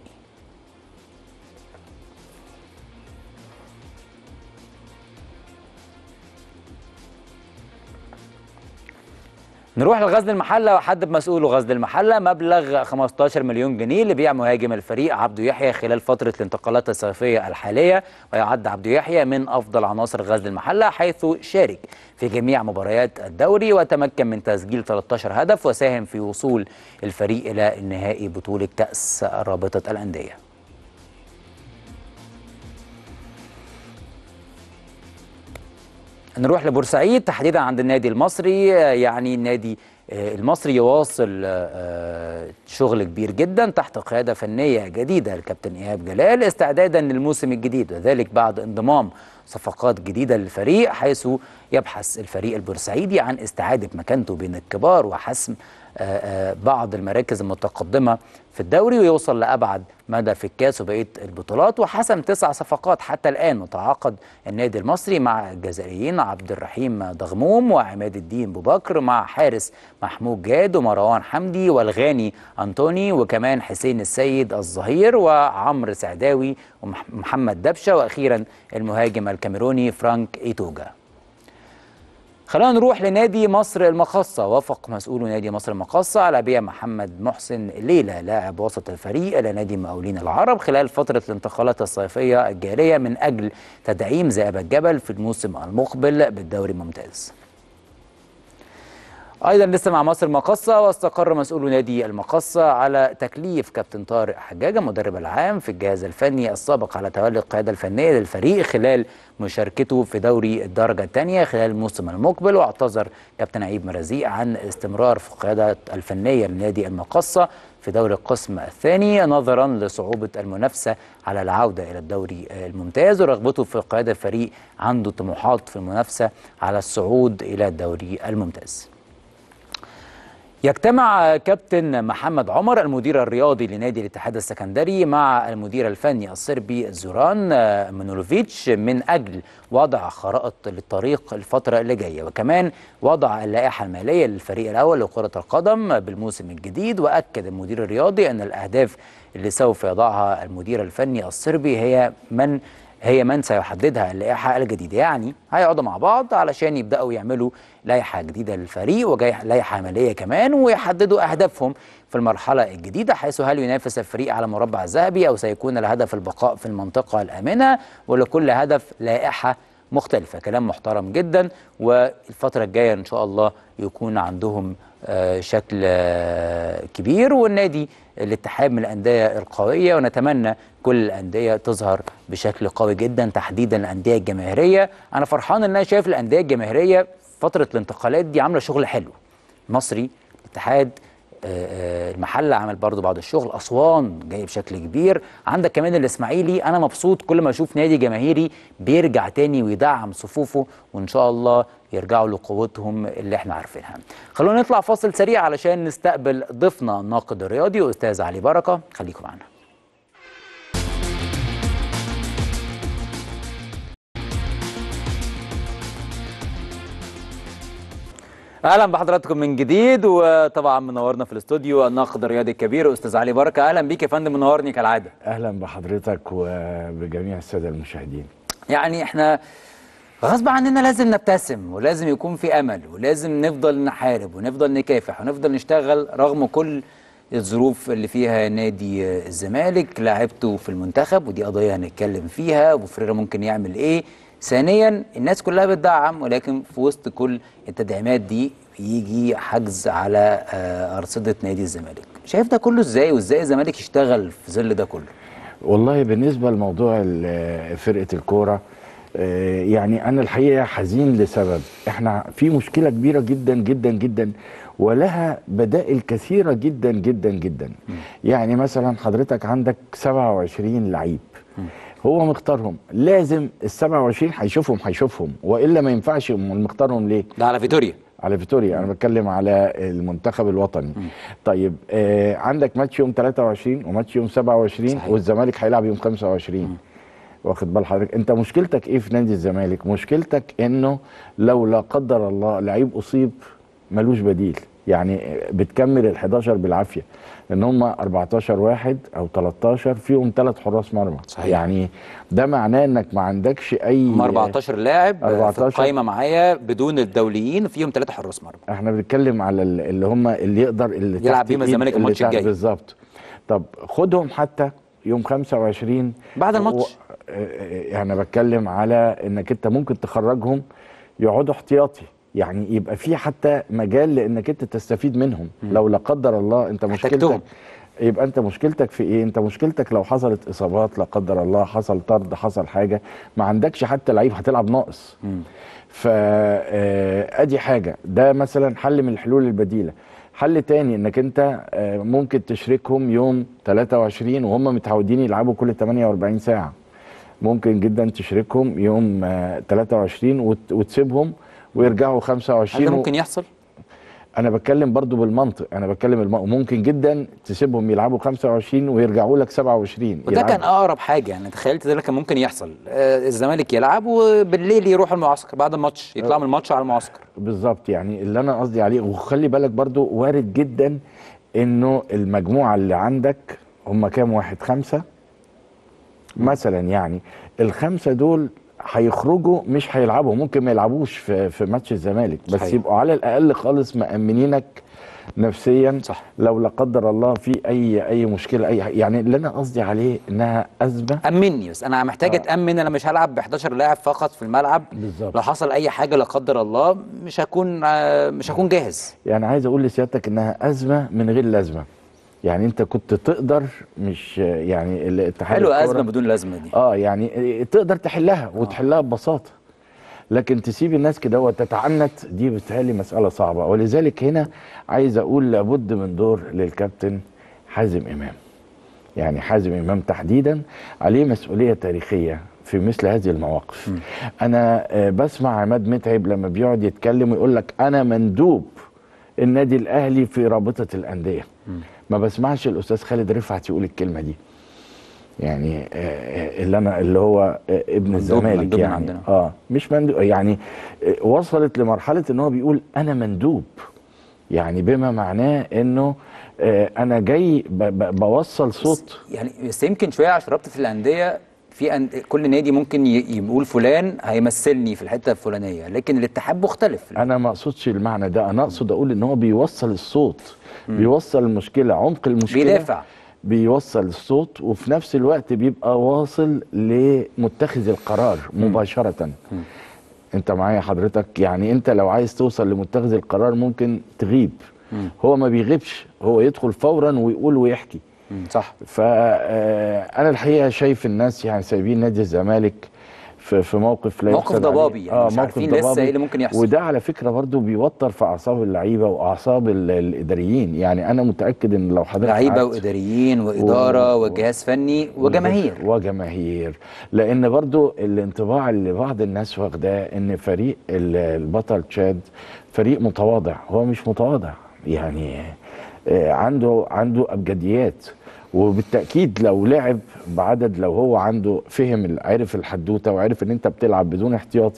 نروح لغزل المحله وحدد مسؤول غزل المحله مبلغ 15 مليون جنيه لبيع مهاجم الفريق عبده يحيى خلال فتره الانتقالات الصيفيه الحاليه ويعد عبده يحيى من افضل عناصر غزل المحله حيث شارك في جميع مباريات الدوري وتمكن من تسجيل 13 هدف وساهم في وصول الفريق الى النهائي بطوله كاس رابطه الانديه نروح لبورسعيد تحديدا عند النادي المصري يعني النادي المصري يواصل شغل كبير جدا تحت قياده فنيه جديده الكابتن ايهاب جلال استعدادا للموسم الجديد وذلك بعد انضمام صفقات جديده للفريق حيث يبحث الفريق البورسعيدي عن استعاده مكانته بين الكبار وحسم بعض المراكز المتقدمه في الدوري ويوصل لابعد مدى في الكاس وبقيه البطولات وحسم تسع صفقات حتى الان وتعاقد النادي المصري مع الجزائريين عبد الرحيم ضغموم وعماد الدين بوبكر مع حارس محمود جاد ومروان حمدي والغاني انطوني وكمان حسين السيد الظهير وعمرو سعداوي ومحمد دبشه واخيرا المهاجم الكاميروني فرانك ايتوجا خلينا نروح لنادي مصر المقصة وافق مسؤول نادي مصر المقصة على بيع محمد محسن ليلى لاعب وسط الفريق إلى نادي مقاولين العرب خلال فترة الانتقالات الصيفية الجارية من أجل تدعيم ذئاب الجبل في الموسم المقبل بالدوري الممتاز ايضا لسه مع مصر المقصه واستقر مسؤول نادي المقصه على تكليف كابتن طارق حجاجه المدرب العام في الجهاز الفني السابق على تولي القياده الفنيه للفريق خلال مشاركته في دوري الدرجه الثانيه خلال الموسم المقبل واعتذر كابتن عيب مرزيق عن استمرار في القياده الفنيه لنادي المقصه في دوري القسم الثاني نظرا لصعوبه المنافسه على العوده الى الدوري الممتاز ورغبته في قياده الفريق عنده طموحات في المنافسه على الصعود الى الدوري الممتاز. يجتمع كابتن محمد عمر المدير الرياضي لنادي الاتحاد السكندري مع المدير الفني الصربي زوران منولوفيتش من اجل وضع خرائط للطريق الفتره اللي جايه وكمان وضع اللائحه الماليه للفريق الاول لكره القدم بالموسم الجديد واكد المدير الرياضي ان الاهداف اللي سوف يضعها المدير الفني الصربي هي من هي من سيحددها اللائحه الجديده يعني هيقعدوا مع بعض علشان يبداوا يعملوا لائحه جديده للفريق ولائحه ماليه كمان ويحددوا اهدافهم في المرحله الجديده حيث هل ينافس الفريق على مربع ذهبي او سيكون الهدف البقاء في المنطقه الامنه ولكل هدف لائحه مختلفه كلام محترم جدا والفتره الجايه ان شاء الله يكون عندهم شكل كبير والنادي الاتحاد من الانديه القويه ونتمنى كل الانديه تظهر بشكل قوي جدا تحديدا الانديه الجماهيريه انا فرحان ان انا شايف الانديه الجماهيريه فتره الانتقالات دي عامله شغل حلو مصري الاتحاد المحله عمل برضو بعض الشغل اسوان جاي بشكل كبير عندك كمان الاسماعيلي انا مبسوط كل ما اشوف نادي جماهيري بيرجع تاني ويدعم صفوفه وان شاء الله يرجعوا لقوتهم اللي احنا عارفينها خلونا نطلع فاصل سريع علشان نستقبل ضيفنا الناقد الرياضي استاذ علي بركه خليكم معنا اهلا بحضراتكم من جديد وطبعا منورنا في الاستوديو الناقد الرياضي الكبير استاذ علي بركه اهلا بيك يا فندم منورني كالعاده اهلا بحضرتك وبجميع الساده المشاهدين يعني احنا غصب عننا لازم نبتسم ولازم يكون في امل ولازم نفضل نحارب ونفضل نكافح ونفضل نشتغل رغم كل الظروف اللي فيها نادي الزمالك لعبته في المنتخب ودي قضيه هنتكلم فيها وفريرا ممكن يعمل ايه ثانيا الناس كلها بتدعم ولكن في وسط كل التدعيمات دي يجي حجز على آه، ارصده نادي الزمالك شايف ده كله ازاي وازاي الزمالك يشتغل في ظل ده كله والله بالنسبة لموضوع ال- فرقة الكورة آه، يعني أنا الحقيقة حزين لسبب إحنا في مشكلة كبيرة جدا جدا جدا ولها بدائل كثيرة جدا جدا جدا يعني مثلا حضرتك عندك 27 لعيب هو مختارهم لازم ال 27 هيشوفهم هيشوفهم والا ما ينفعش أمال مختارهم ليه؟ ده على فيتوريا على فيتوريا انا بتكلم على المنتخب الوطني طيب آه عندك ماتش يوم 23 وماتش يوم 27 صحيح. والزمالك هيلعب يوم 25 واخد بال حضرتك انت مشكلتك ايه في نادي الزمالك مشكلتك انه لو لا قدر الله لعيب اصيب ملوش بديل يعني بتكمل ال 11 بالعافيه ان هم 14 واحد او 13 فيهم ثلاث حراس مرمى صحيح. يعني ده معناه انك ما عندكش اي هم 14 لاعب 14. في القايمه معايا بدون الدوليين فيهم ثلاثه حراس مرمى احنا بنتكلم على ال- اللي هم اللي يقدر اللي يلعب تحت بيهم إيد- الزمالك اللي الماتش تحت- الجاي. بالظبط طب خدهم حتى يوم 25 بعد الماتش. و- آه، آه، يعني انا بتكلم على انك انت ممكن تخرجهم يقعدوا احتياطي يعني يبقى في حتى مجال لانك انت تستفيد منهم لو لا قدر الله انت احتجتهم. مشكلتك يبقى انت مشكلتك في ايه انت مشكلتك لو حصلت اصابات لا قدر الله حصل طرد حصل حاجه ما عندكش حتى لعيب هتلعب ناقص فادي حاجه ده مثلا حل من الحلول البديله حل تاني انك انت آه، ممكن تشركهم يوم 23 وهم متعودين يلعبوا كل 48 ساعه ممكن جدا تشركهم يوم آه، 23 وت- وتسيبهم ويرجعوا هل 25 ده و- ممكن يحصل؟ انا بتكلم برضو بالمنطق انا بتكلم الم... ممكن جدا تسيبهم يلعبوا 25 ويرجعوا لك 27 وده يلعبوا. كان اقرب حاجه يعني تخيلت ده اللي كان ممكن يحصل آه الزمالك يلعب وبالليل يروح المعسكر بعد الماتش يطلع من الماتش على المعسكر بالظبط يعني اللي انا قصدي عليه وخلي بالك برضو وارد جدا انه المجموعه اللي عندك هم كام واحد خمسه مثلا يعني الخمسه دول هيخرجوا مش هيلعبوا ممكن ما يلعبوش في في ماتش الزمالك بس صحيح. يبقوا على الاقل خالص مأمنينك نفسيا صح. لو لا قدر الله في اي اي مشكله اي حاجة. يعني اللي انا قصدي عليه انها ازمه امني بس انا محتاج آه. اتامن انا مش هلعب ب 11 لاعب فقط في الملعب بالظبط. لو حصل اي حاجه لا قدر الله مش هكون آه مش هكون جاهز يعني عايز اقول لسيادتك انها ازمه من غير لازمه يعني انت كنت تقدر مش يعني الاتحاد حلو الكورة- ازمه بدون لازمه دي اه يعني تقدر تحلها وتحلها ببساطه لكن تسيب الناس كده وتتعنت دي بتهيألي مسألة صعبة ولذلك هنا عايز أقول لابد من دور للكابتن حازم إمام يعني حازم إمام تحديدا عليه مسؤولية تاريخية في مثل هذه المواقف أنا آه، بسمع عماد متعب لما بيقعد يتكلم ويقول لك أنا مندوب النادي الأهلي في رابطة الأندية ما بسمعش الأستاذ خالد رفعت يقول الكلمة دي يعني آه، آه، اللي انا اللي هو آه، ابن الزمالك مندوب من يعني عندنا. اه مش مندوب يعني آه، وصلت لمرحله ان هو بيقول انا مندوب يعني بما معناه انه آه، انا جاي ب- ب- بوصل صوت يعني بس يمكن شويه عشان رابطه الانديه في أن... كل نادي ممكن ي... يقول فلان هيمثلني في الحته الفلانيه لكن الاتحاد مختلف انا ما اقصدش المعنى ده انا اقصد اقول ان هو بيوصل الصوت بيوصل المشكله عمق المشكله بيدافع. بيوصل الصوت وفي نفس الوقت بيبقى واصل لمتخذ القرار مباشره انت معايا حضرتك يعني انت لو عايز توصل لمتخذ القرار ممكن تغيب هو ما بيغيبش هو يدخل فورا ويقول ويحكي مم، صح فانا الحقيقه شايف الناس يعني سايبين نادي الزمالك في في موقف لا موقف يحسد عليه. ضبابي، يعني مش عارفين لسه إيه اللي ممكن يحصل. وده على فكره برضو بيوتر في اعصاب اللعيبه واعصاب ال- الاداريين يعني انا متاكد ان لو حضرتك لعيبه قعدت- واداريين واداره و- وجهاز فني وجماهير وجماهير لان برضو الانطباع اللي بعض الناس واخداه ان فريق ال- البطل تشاد فريق متواضع هو مش متواضع يعني آه، عنده عنده ابجديات وبالتاكيد لو لعب بعدد لو هو عنده فهم ال- عرف الحدوته وعرف ان انت بتلعب بدون احتياطي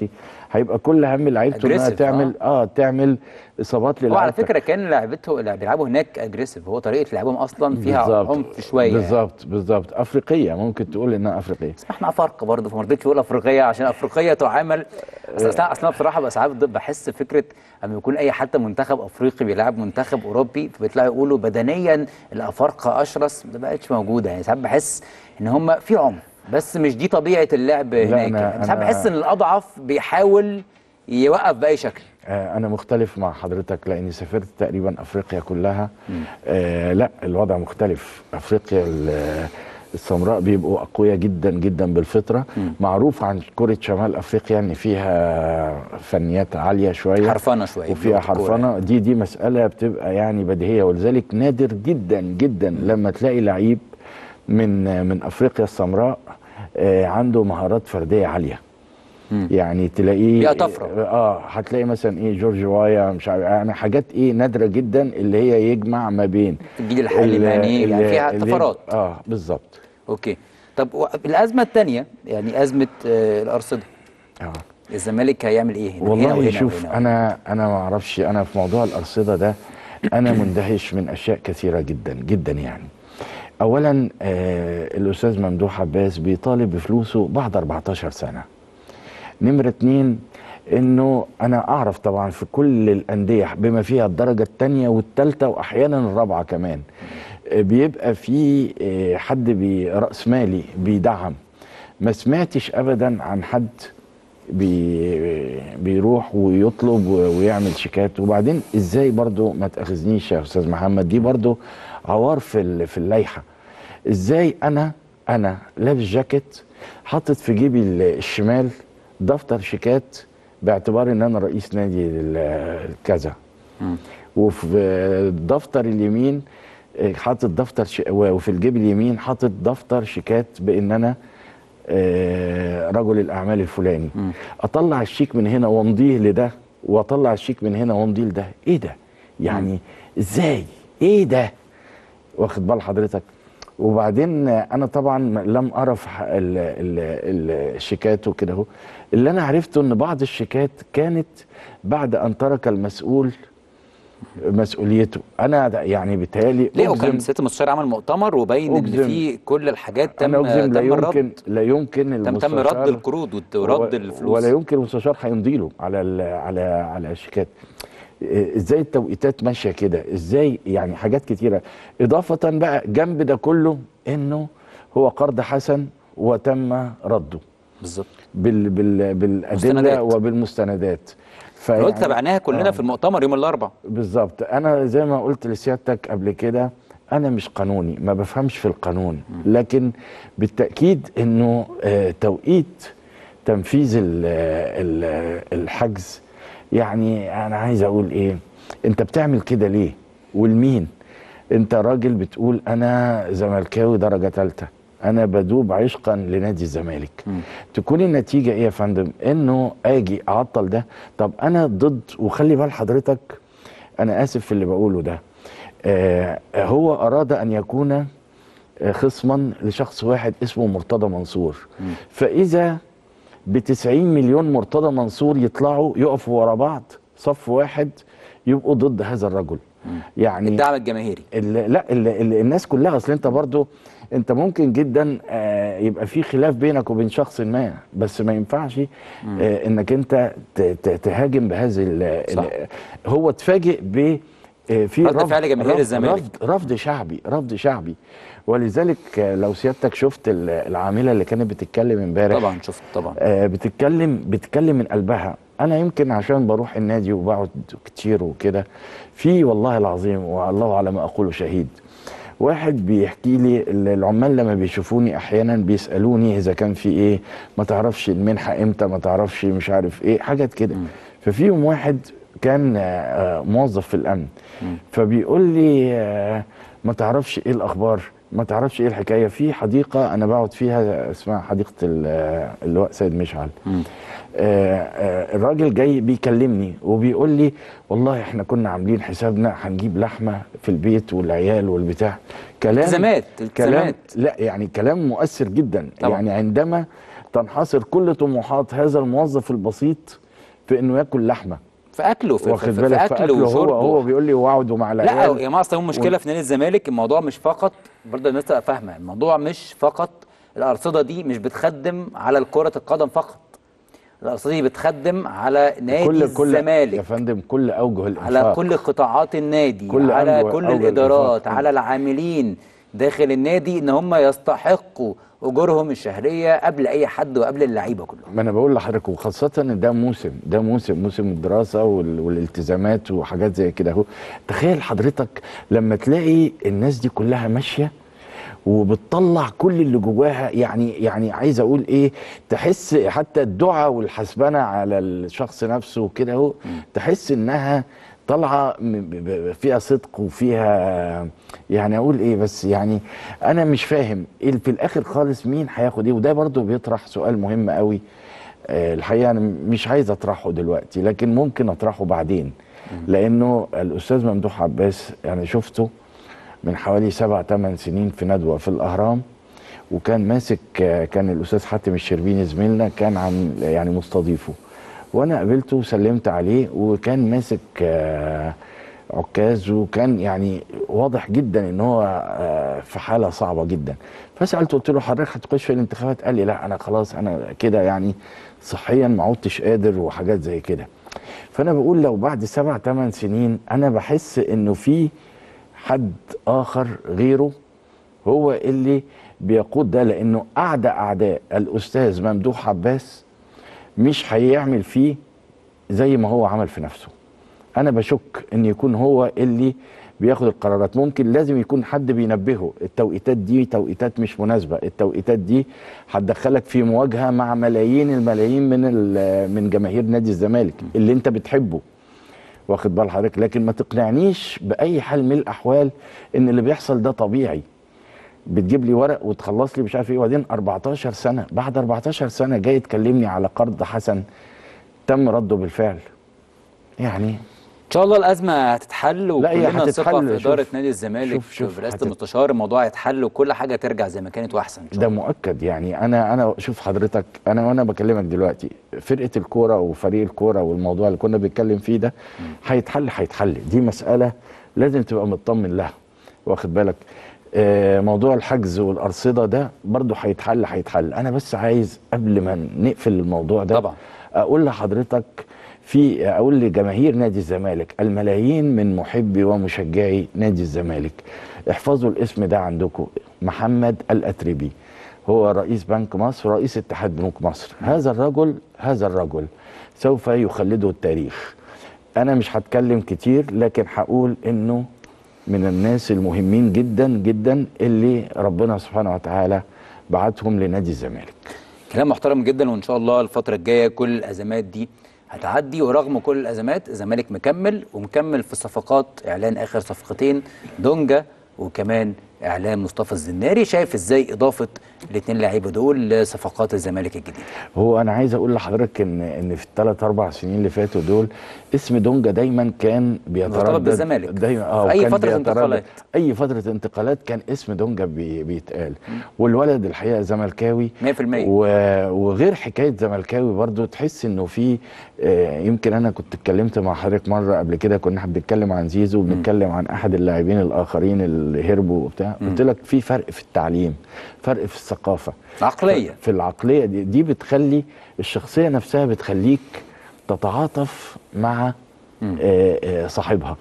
هيبقى كل هم لعيبته انها Aggressive، تعمل اه تعمل اصابات هو على للعيبه فكره كان لعبته اللي بيلعبوا هناك اجريسيف هو طريقه لعبهم اصلا فيها بالظبط. عنف شويه يعني. بالظبط بالظبط افريقيه ممكن تقول انها افريقيه بس احنا افارقه برضه فما رضيتش اقول افريقيه عشان افريقيه تعامل اصل اصل أصل انا بصراحه بقى ساعات بحس فكره اما يكون اي حتى منتخب افريقي بيلعب منتخب اوروبي فبيطلعوا يقولوا بدنيا الافارقه اشرس ما بقتش موجوده يعني ساعات بحس ان هم في عنف بس مش دي طبيعه اللعب هناك أنا- يعني ساعات أنا- بحس ان الاضعف بيحاول يوقف باي شكل آه، انا مختلف مع حضرتك لاني سافرت تقريبا افريقيا كلها آه لا الوضع مختلف افريقيا ال- السمراء بيبقوا اقوياء جدا جدا بالفطره معروف عن كره شمال افريقيا ان فيها فنيات عاليه شويه حرفنه شويه وفيها بلغة الكورة يعني. حرفنه دي دي مساله بتبقى يعني بديهيه ولذلك نادر جدا جدا لما تلاقي لعيب من من افريقيا السمراء آه، عنده مهارات فرديه عاليه مم. يعني تلاقيه بيبقى طفرة. اه هتلاقي مثلا ايه جورج وايا مش عارف يعني حاجات ايه نادره جدا اللي هي يجمع ما بين الجيل الحالي ال- ماني يعني ال- فيها اللي- طفرات اه بالظبط اوكي طب و- الازمه الثانيه يعني ازمه آه، الارصده اه الزمالك هيعمل ايه هنا هنا والله وهنا شوف وهنا. انا انا ما اعرفش انا في موضوع الارصده ده انا مندهش من اشياء كثيره جدا جدا يعني اولا آه الاستاذ ممدوح عباس بيطالب بفلوسه بعد 14 سنه نمره اتنين انه انا اعرف طبعا في كل الانديه بما فيها الدرجه الثانيه والثالثه واحيانا الرابعه كمان آه، بيبقى في آه، حد بي- راس مالي بيدعم ما سمعتش ابدا عن حد بي بيروح ويطلب و- ويعمل شيكات وبعدين ازاي برضو ما تاخذنيش يا استاذ محمد دي برضو عوار في ال- في اللائحه ازاي انا انا لابس جاكيت حاطط في جيبي ال- الشمال دفتر شيكات باعتبار ان انا رئيس نادي ال- كذا وفي الدفتر اليمين آه، حاطط دفتر ش... وفي الجيب اليمين حاطط دفتر شيكات بان انا آه، رجل الاعمال الفلاني اطلع الشيك من هنا وامضيه لده واطلع الشيك من هنا وامضيه لده ايه ده يعني ازاي ايه ده واخد بال حضرتك وبعدين انا طبعا لم ارى في ح- ال- ال- الشيكات وكده اهو اللي انا عرفته ان بعض الشيكات كانت بعد ان ترك المسؤول مسؤوليته انا ده يعني بيتهيألي ليه وكان أجزم- سياده المستشار عمل مؤتمر وبين ان أجزم. فيه كل الحاجات تم انا اجزم لا تم يمكن الرد لا يمكن تم تم المستشار رد القروض والت- ورد و- الفلوس ولا يمكن المستشار هيمضي له على ال على على الشيكات إيه، ازاي التوقيتات ماشيه كده ازاي يعني حاجات كتيره اضافه بقى جنب ده كله انه هو قرض حسن وتم رده بالظبط بال بال بالادله مستندات. وبالمستندات قلت فيعني- تابعناها كلنا آه. في المؤتمر يوم الاربعاء بالظبط انا زي ما قلت لسيادتك قبل كده انا مش قانوني ما بفهمش في القانون لكن بالتاكيد انه آه، توقيت تنفيذ ال- ال- الحجز يعني انا عايز اقول ايه انت بتعمل كده ليه والمين انت راجل بتقول انا زملكاوي درجه ثالثه انا بدوب عشقا لنادي الزمالك تكون النتيجه ايه يا فندم انه اجي اعطل ده طب انا ضد وخلي بال حضرتك انا اسف في اللي بقوله ده آه هو اراد ان يكون آه، خصما لشخص واحد اسمه مرتضى منصور فاذا ب 90 مليون مرتضى منصور يطلعوا يقفوا ورا بعض صف واحد يبقوا ضد هذا الرجل يعني الدعم الجماهيري ال- لا ال ال الناس كلها اصل انت برضو انت ممكن جدا آه يبقى في خلاف بينك وبين شخص ما بس ما ينفعش آه انك انت ت- ت- تهاجم بهذه ال- صح. ال- هو اتفاجئ ب آه، في رد فعل جماهير رفض- الزمالك. رفض, رفض شعبي رفض شعبي ولذلك آه، لو سيادتك شفت ال- العامله اللي كانت بتتكلم امبارح طبعا شفت طبعا آه، بتتكلم بتتكلم من قلبها انا يمكن عشان بروح النادي وبقعد كتير وكده في والله العظيم والله على ما اقول شهيد واحد بيحكي لي ال- العمال لما بيشوفوني احيانا بيسالوني اذا كان في ايه ما تعرفش المنحه امتى ما تعرفش مش عارف ايه حاجات كده ففيهم واحد كان آه، آه، موظف في الامن فبيقول لي آه، ما تعرفش ايه الاخبار ما تعرفش ايه الحكايه في حديقه انا بقعد فيها اسمها حديقه ال- آه، اللواء سيد مشعل آه، آه، الراجل جاي بيكلمني وبيقول لي والله احنا كنا عاملين حسابنا هنجيب لحمه في البيت والعيال والبتاع كلام التزامات، كلام التزامات. لا يعني كلام مؤثر جدا طبعا. يعني عندما تنحصر كل طموحات هذا الموظف البسيط في انه ياكل لحمه في اكله في, في, واخد في, بالك في في اكله اكله هو وشربه هو بيقول لي وعده مع لا العيال يا جماعه اصل هو مشكله في نادي الزمالك الموضوع مش فقط برضه الناس تبقى فاهمه الموضوع مش فقط الارصده دي مش بتخدم على كره القدم فقط الارصده دي بتخدم على نادي كل كل يا الزمالك فندم كل اوجه الانفاق على كل قطاعات النادي كل على أوجه- كل أوجه الادارات الإنفاق. على العاملين داخل النادي ان هم يستحقوا اجورهم الشهريه قبل اي حد وقبل اللعيبه كلهم ما انا بقول لحضرتك وخاصة ان ده موسم ده موسم موسم الدراسة وال- والالتزامات وحاجات زي كده اهو تخيل حضرتك لما تلاقي الناس دي كلها ماشية وبتطلع كل اللي جواها يعني يعني عايز اقول ايه تحس حتى الدعاء والحسبنه على الشخص نفسه كده اهو تحس انها طالعه م- ب- ب- فيها صدق وفيها يعني اقول ايه بس يعني انا مش فاهم إيه في الاخر خالص مين هياخد ايه وده برضو بيطرح سؤال مهم قوي آه، الحقيقه انا مش عايز اطرحه دلوقتي لكن ممكن اطرحه بعدين لانه الاستاذ ممدوح عباس انا شفته من حوالي سبع ثمان سنين في ندوه في الاهرام وكان ماسك آه، كان الاستاذ حاتم الشربيني زميلنا كان عن يعني مستضيفه وانا قابلته وسلمت عليه وكان ماسك آه، عكاز وكان يعني واضح جدا ان هو آه، في حاله صعبه جدا فسالته قلت له حضرتك هتخش في الانتخابات قال لي لا انا خلاص انا كده يعني صحيا ما عدتش قادر وحاجات زي كده فانا بقول لو بعد سبع ثمان سنين انا بحس انه في حد اخر غيره هو اللي بيقود ده لانه اعدى اعداء الاستاذ ممدوح عباس مش هيعمل فيه زي ما هو عمل في نفسه انا بشك ان يكون هو اللي بياخد القرارات ممكن لازم يكون حد بينبهه التوقيتات دي توقيتات مش مناسبه التوقيتات دي هتدخلك في مواجهه مع ملايين الملايين من ال- من جماهير نادي الزمالك اللي انت بتحبه واخد بال حضرتك لكن ما تقنعنيش باي حال من الاحوال ان اللي بيحصل ده طبيعي بتجيب لي ورق وتخلص لي مش عارف ايه وبعدين 14 سنه بعد 14 سنه جاي تكلمني على قرض حسن تم رده بالفعل يعني ان شاء الله الازمه هتتحل لا، هي وكلنا ثقه هتتحل. في شوف- اداره نادي الزمالك شوف- شوف برئاسه هتت- المستشار الموضوع هيتحل وكل حاجه ترجع زي ما كانت واحسن ان شاء ده الله مؤكد يعني انا انا شوف حضرتك انا وانا بكلمك دلوقتي فرقه الكوره وفريق الكوره والموضوع اللي كنا بنتكلم فيه ده هيتحل هيتحل دي مساله لازم تبقى مطمن لها واخد بالك آه، موضوع الحجز والارصده ده برضه هيتحل هيتحل انا بس عايز قبل ما نقفل الموضوع ده طبعا. اقول لحضرتك في اقول لجماهير نادي الزمالك الملايين من محبي ومشجعي نادي الزمالك احفظوا الاسم ده عندكم محمد الاتربي هو رئيس بنك مصر ورئيس اتحاد بنوك مصر هذا الرجل هذا الرجل سوف يخلده التاريخ انا مش هتكلم كتير لكن هقول انه من الناس المهمين جدا جدا اللي ربنا سبحانه وتعالى بعتهم لنادي الزمالك كلام محترم جدا وان شاء الله الفتره الجايه كل الازمات دي هتعدي ورغم كل الازمات الزمالك مكمل ومكمل في صفقات اعلان اخر صفقتين دونجا وكمان اعلان مصطفى الزناري شايف ازاي اضافه الاثنين لعيبه دول لصفقات الزمالك الجديده هو انا عايز اقول لحضرتك ان ان في الثلاث اربع سنين اللي فاتوا دول اسم دونجا دايما كان بيتردد مرتبط بالزمالك. دايما اه في أي وكان فترة بيتردد- انتقالات. اي فتره انتقالات كان اسم دونجا بي بيتقال والولد الحقيقه زملكاوي 100% و- وغير حكايه زملكاوي برضو تحس انه في آه، يمكن انا كنت اتكلمت مع حضرتك مره قبل كده كنا بنتكلم عن زيزو وبنتكلم عن احد اللاعبين الاخرين اللي هربوا وبتاع قلت لك في فرق في التعليم فرق في الثقافه عقليه في العقليه دي, دي بتخلي الشخصيه نفسها بتخليك تتعاطف مع آه، آه، صاحبها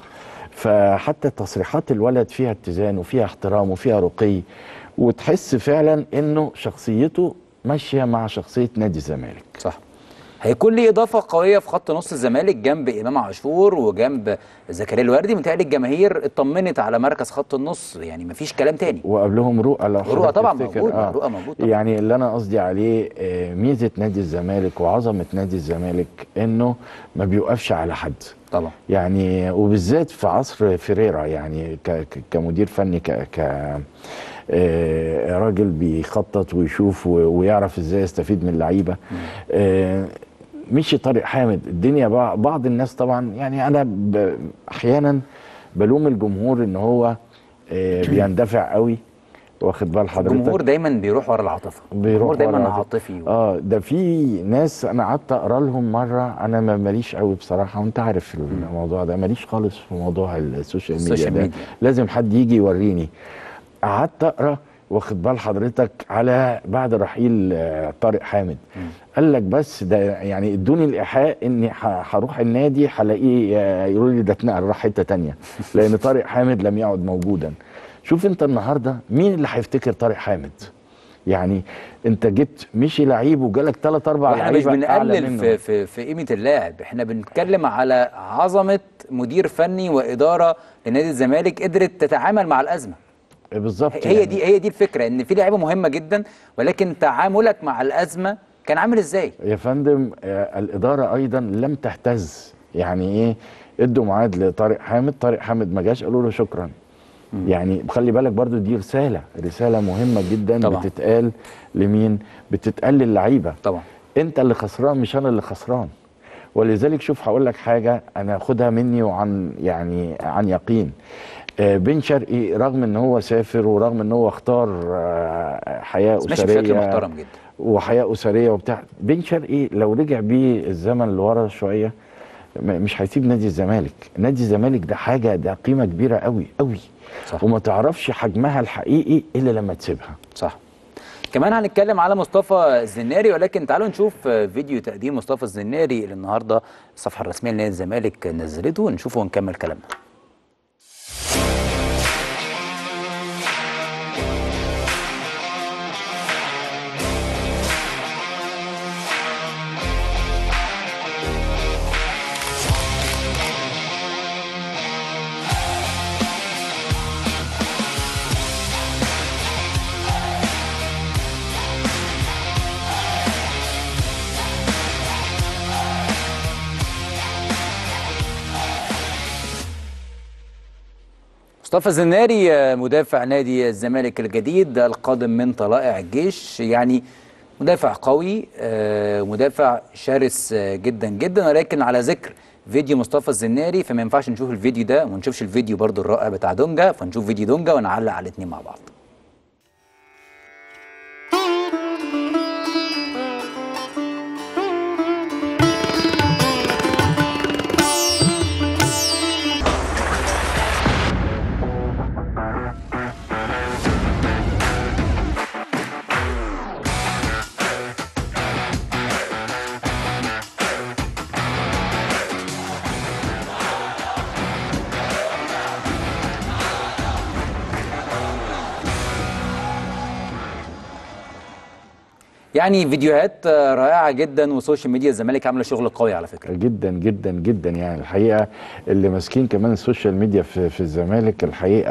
فحتى تصريحات الولد فيها اتزان وفيها احترام وفيها رقي وتحس فعلا انه شخصيته ماشيه مع شخصيه نادي الزمالك صح هيكون ليه اضافه قويه في خط نص الزمالك جنب امام عاشور وجنب زكريا الوردي متهيألي الجماهير اطمنت على مركز خط النص يعني مفيش كلام تاني وقبلهم رؤى لو رؤى حضرتك طبعا تفتكر، موجود آه. رؤى موجود طبعا يعني اللي انا قصدي عليه آه، ميزه نادي الزمالك وعظمه نادي الزمالك انه ما بيوقفش على حد طبعا يعني وبالذات في عصر فيريرا يعني ك- ك- كمدير فني ك, ك آه، راجل بيخطط ويشوف و- ويعرف ازاي يستفيد من اللعيبه آه، مشي طارق حامد الدنيا بع- بعض الناس طبعا يعني انا ب- احيانا بلوم الجمهور ان هو آه، بيندفع قوي واخد بال حضرتك الجمهور دايما بيروح ورا العاطفه بيروح الجمهور دايما ورا- عاطفي و... اه ده في ناس انا قعدت اقرا لهم مره انا ما ماليش قوي بصراحه وانت عارف الموضوع ده ماليش خالص في موضوع السوشيال ميديا السوشيال ده ميديا. لازم حد يجي يوريني قعدت اقرا واخد بال حضرتك على بعد رحيل آه، طارق حامد قال لك بس ده يعني ادوني الايحاء اني ه- هروح النادي هلاقيه آه، يقولوا لي ده اتنقل راح حته تانية لان طارق حامد لم يعد موجودا شوف انت النهارده مين اللي هيفتكر طارق حامد يعني انت جبت مشي لعيب وجالك ثلاث اربع واحنا مش لعيبه اعلى بنقلل منه في, في, في قيمه اللاعب احنا بنتكلم على عظمه مدير فني واداره لنادي الزمالك قدرت تتعامل مع الازمه بالظبط هي يعني. دي هي دي الفكره ان في لعيبه مهمه جدا ولكن تعاملك مع الازمه كان عامل ازاي يا فندم آه، الاداره ايضا لم تهتز يعني ايه ادوا ميعاد لطارق حامد طارق حامد ما جاش قالوا له شكرا يعني خلي بالك برضو دي رساله رساله مهمه جدا طبعا. بتتقال لمين بتتقال للعيبه طبعا انت اللي خسران مش انا اللي خسران ولذلك شوف هقول لك حاجه انا خدها مني وعن يعني عن يقين آه، بن شرقي رغم ان هو سافر ورغم ان هو اختار آه، حياه بس ماشي اسريه بشكل محترم جدا وحياه اسريه وبتاع بن شرقي لو رجع بيه الزمن لورا شويه م- مش هيسيب نادي الزمالك نادي الزمالك ده حاجه ده قيمه كبيره قوي قوي صح. وما تعرفش حجمها الحقيقي الا لما تسيبها صح كمان هنتكلم على مصطفى الزناري ولكن تعالوا نشوف فيديو تقديم مصطفى الزناري اللي النهارده الصفحه الرسميه لنادي الزمالك نزلته ونشوفه ونكمل كلامنا مصطفى الزناري آه، مدافع نادي الزمالك الجديد القادم من طلائع الجيش يعني مدافع قوي آه، مدافع شرس آه، جدا جدا ولكن على ذكر فيديو مصطفى الزناري فما ينفعش نشوف الفيديو ده وما نشوفش الفيديو برضو الرائع بتاع دونجا فنشوف فيديو دونجا ونعلق على الاثنين مع بعض يعني فيديوهات آه، رائعه جدا وسوشيال ميديا الزمالك عامله شغل قوي على فكره جدا جدا جدا يعني الحقيقه اللي ماسكين كمان السوشيال ميديا في, في الزمالك الحقيقه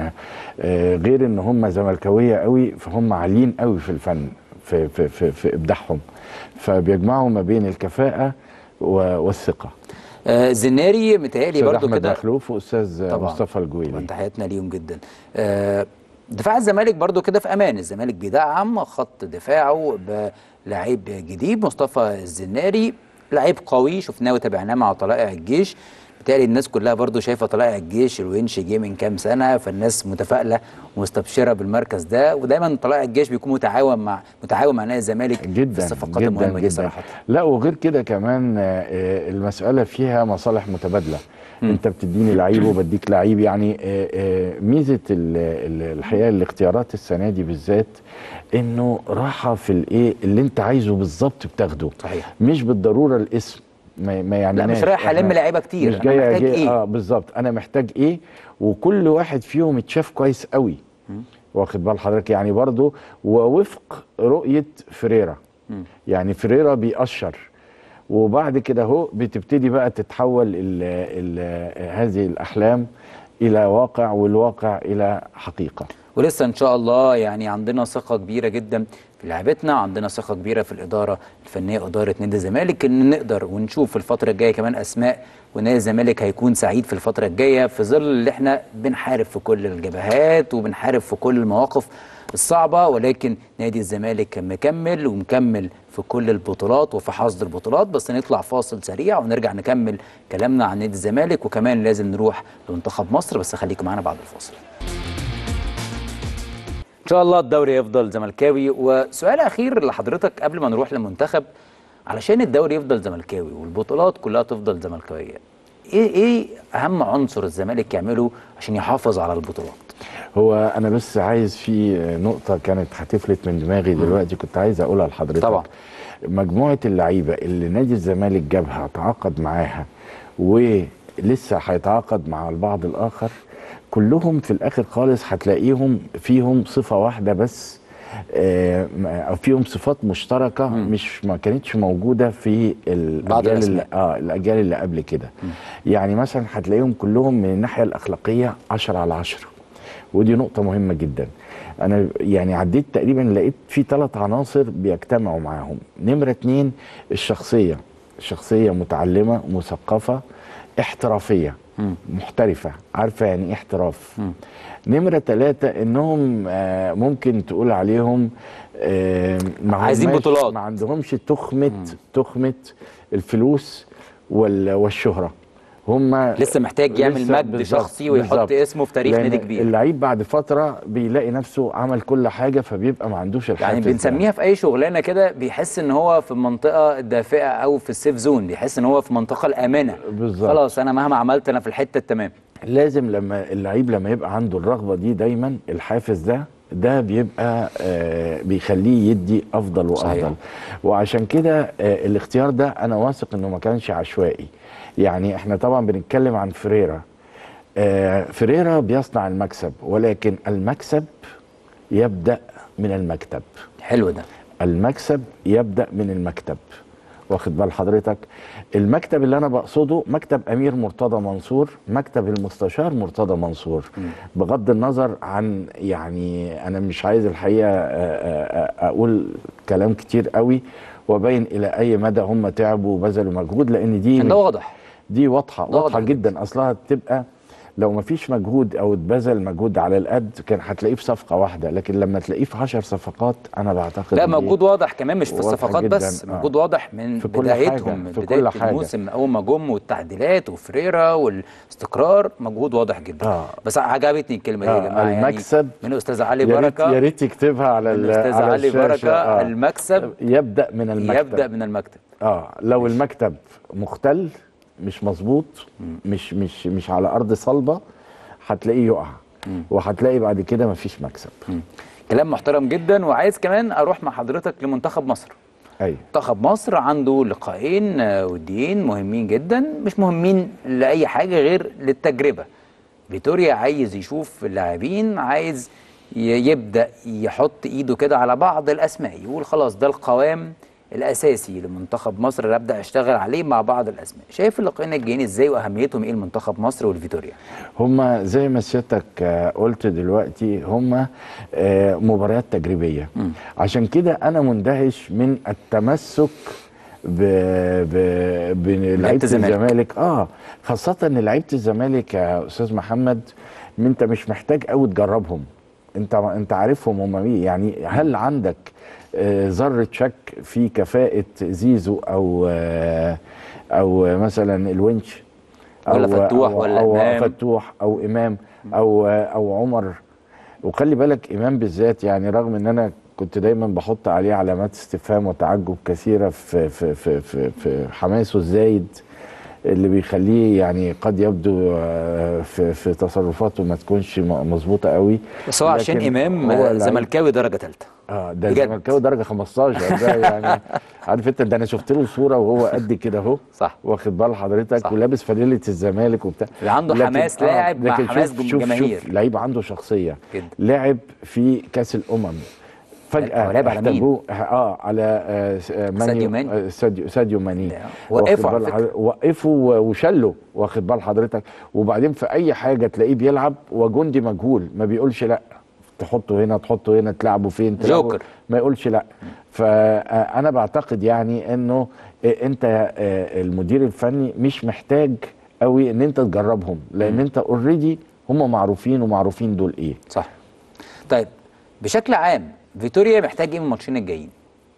آه، غير ان هم زملكاويه قوي فهم عاليين قوي في الفن في في في, في ابداعهم فبيجمعوا ما بين الكفاءه و- والثقه آه، الزناري متهيألي استاذ برضو احمد كده مخلوف واستاذ طبعاً. مصطفى طبعاً الجويلي تحياتنا ليهم جدا آه، دفاع الزمالك برضو كده في امان الزمالك بيدعم خط دفاعه بلعيب جديد مصطفى الزناري لعيب قوي شفناه وتابعناه مع طلائع الجيش بالتالي الناس كلها برضو شايفه طلائع الجيش الونش جه من كام سنه فالناس متفائله ومستبشره بالمركز ده ودايما طلائع الجيش بيكون متعاون مع متعاون مع نادي الزمالك جدا في الصفقات جدا المهمه دي جدا صراحه لا وغير كده كمان آه، آه، المساله فيها مصالح متبادله انت بتديني لعيب وبديك لعيب يعني آه، آه، ميزه ال- ال- الحقيقه الاختيارات السنه دي بالذات انه راحه في الايه اللي انت عايزه بالظبط بتاخده صحيح. مش بالضروره الاسم ما ما يعني لا مش رايح الم لعيبه كتير مش أنا جاي محتاج أجي ايه اه بالظبط انا محتاج ايه وكل واحد فيهم اتشاف كويس قوي واخد بال حضرتك يعني برضو ووفق رؤيه فريرا يعني فريرا بيأشر وبعد كده اهو بتبتدي بقى تتحول ال ال هذه الاحلام الى واقع والواقع الى حقيقه ولسه ان شاء الله يعني عندنا ثقه كبيره جدا في لعبتنا عندنا ثقه كبيره في الاداره الفنيه اداره نادي الزمالك ان نقدر ونشوف في الفتره الجايه كمان اسماء ونادي الزمالك هيكون سعيد في الفتره الجايه في ظل اللي احنا بنحارب في كل الجبهات وبنحارب في كل المواقف الصعبه ولكن نادي الزمالك مكمل ومكمل في كل البطولات وفي حصد البطولات بس نطلع فاصل سريع ونرجع نكمل كلامنا عن نادي الزمالك وكمان لازم نروح لمنتخب مصر بس خليكم معانا بعد الفاصل شاء الله الدوري يفضل زملكاوي وسؤال اخير لحضرتك قبل ما نروح للمنتخب علشان الدوري يفضل زملكاوي والبطولات كلها تفضل زملكاويه ايه ايه اهم عنصر الزمالك يعمله عشان يحافظ على البطولات هو انا بس عايز في نقطه كانت هتفلت من دماغي دلوقتي كنت عايز اقولها لحضرتك طبعا. مجموعه اللعيبه اللي نادي الزمالك جابها تعاقد معاها ولسه هيتعاقد مع البعض الاخر كلهم في الاخر خالص هتلاقيهم فيهم صفه واحده بس آه، او فيهم صفات مشتركه مش ما كانتش موجوده في بعض الاجيال اللي الأسماء. اه الاجيال اللي قبل كده يعني مثلا هتلاقيهم كلهم من الناحيه الاخلاقيه 10 على 10 ودي نقطه مهمه جدا انا يعني عديت تقريبا لقيت في ثلاث عناصر بيجتمعوا معاهم نمره اتنين الشخصيه شخصيه متعلمه مثقفه احترافيه محترفه عارفه يعني ايه احتراف نمره ثلاثة انهم آه، ممكن تقول عليهم آه، ما عايزين هماش- بطولات. ما عندهمش تخمه تخمه الفلوس وال- والشهره هم لسه محتاج يعمل لسه مجد بالظبط- شخصي ويحط بالظبط. اسمه في تاريخ لأن نادي كبير اللعيب بعد فتره بيلاقي نفسه عمل كل حاجه فبيبقى ما عندوش الحافز يعني ده. بنسميها في اي شغلانه كده بيحس ان هو في المنطقه الدافئه او في السيف زون بيحس ان هو في المنطقه الامنه بالظبط. خلاص انا مهما عملت انا في الحته التمام لازم لما اللعيب لما يبقى عنده الرغبه دي دايما الحافز ده ده بيبقى آه بيخليه يدي افضل وافضل صحيح. وعشان كده آه الاختيار ده انا واثق انه ما كانش عشوائي يعني احنا طبعا بنتكلم عن فريرا آه فريرا بيصنع المكسب ولكن المكسب يبدا من المكتب حلو ده المكسب يبدا من المكتب واخد بال حضرتك المكتب اللي انا بقصده مكتب امير مرتضى منصور مكتب المستشار مرتضى منصور بغض النظر عن يعني انا مش عايز الحقيقه آه، آه، آه، اقول كلام كتير قوي وبين الى اي مدى هم تعبوا وبذلوا مجهود لان دي ده واضح دي واضحه ده واضحه واضح جدا اصلها تبقى لو ما فيش مجهود او اتبذل مجهود على القد كان هتلاقيه في صفقه واحده لكن لما تلاقيه في 10 صفقات انا بعتقد لا إن دي- موجود واضح كمان مش في واضح الصفقات جداً، بس آه. موجود واضح من في كل حاجة، بدايتهم من في بدايه كل حاجة. الموسم من اول ما جم والتعديلات وفريرا والاستقرار موجود واضح جدا آه. بس عجبتني الكلمه دي يا آه، جماعه المكسب يعني من استاذ علي يا ريت بركه يا ريت يكتبها على من ال- الاستاذ على علي الشاشة. بركه آه. المكسب يبدا من المكتب يبدا من المكتب اه لو المكتب مختل مش مظبوط مش مش مش على ارض صلبه هتلاقيه يقع وهتلاقي بعد كده مفيش مكسب كلام محترم جدا وعايز كمان اروح مع حضرتك لمنتخب مصر ايوه منتخب مصر عنده لقاءين آه، وديين مهمين جدا مش مهمين لاي حاجه غير للتجربه فيتوريا عايز يشوف اللاعبين عايز ي- يبدا يحط ايده كده على بعض الاسماء يقول خلاص ده القوام الاساسي لمنتخب مصر اللي ابدا اشتغل عليه مع بعض الاسماء شايف اللقاءين الجايين ازاي واهميتهم ايه لمنتخب مصر والفيتوريا هما زي ما سيادتك آه، قلت دلوقتي هما آه، مباريات تجريبيه عشان كده انا مندهش من التمسك ب... ب... بلعيبه الزمالك. الزمالك اه خاصه ان لعيبه الزمالك يا استاذ محمد انت مش محتاج قوي تجربهم انت انت عارفهم هم مين يعني هل عندك آه، ذره شك في كفاءه زيزو او آه، او مثلا الونش ولا فتوح أو ولا أو إمام. فتوح او امام او او عمر وخلي بالك امام بالذات يعني رغم ان انا كنت دايما بحط عليه علامات استفهام وتعجب كثيره في في في في, في حماسه الزايد اللي بيخليه يعني قد يبدو آه، في في تصرفاته ما تكونش م- مظبوطه قوي بس هو عشان لكن امام هو آه، لعيب- زملكاوي درجه ثالثه اه ده بجد. زملكاوي درجه 15 ده يعني عارف انت ده انا شفت له صوره وهو قد كده اهو صح. واخد بال حضرتك صح. ولابس فانيله الزمالك وبتاع اللي عنده لكن- حماس لاعب مع لكن حماس شوف جم- شوف جماهير. شوف لعيب عنده شخصيه جدا. لاعب في كاس الامم فجاه هو لعب على مين؟ احتاجوه اه على آه س- آه، ماني ساديو ماني. آه، ساديو ساديو ماني لا، وقفه واخد على بال فكرة. حضرتك- وقفه و- وشله واخد بال حضرتك وبعدين في اي حاجه تلاقيه بيلعب وجندي مجهول ما بيقولش لا تحطه هنا تحطه هنا تلعبه فين تلعبه جوكر. ما يقولش لا فانا بعتقد يعني انه إيه، انت آه، المدير الفني مش محتاج قوي ان انت تجربهم لان انت اوريدي هم معروفين ومعروفين دول ايه صح طيب بشكل عام فيتوريا محتاج ايه من الماتشين الجايين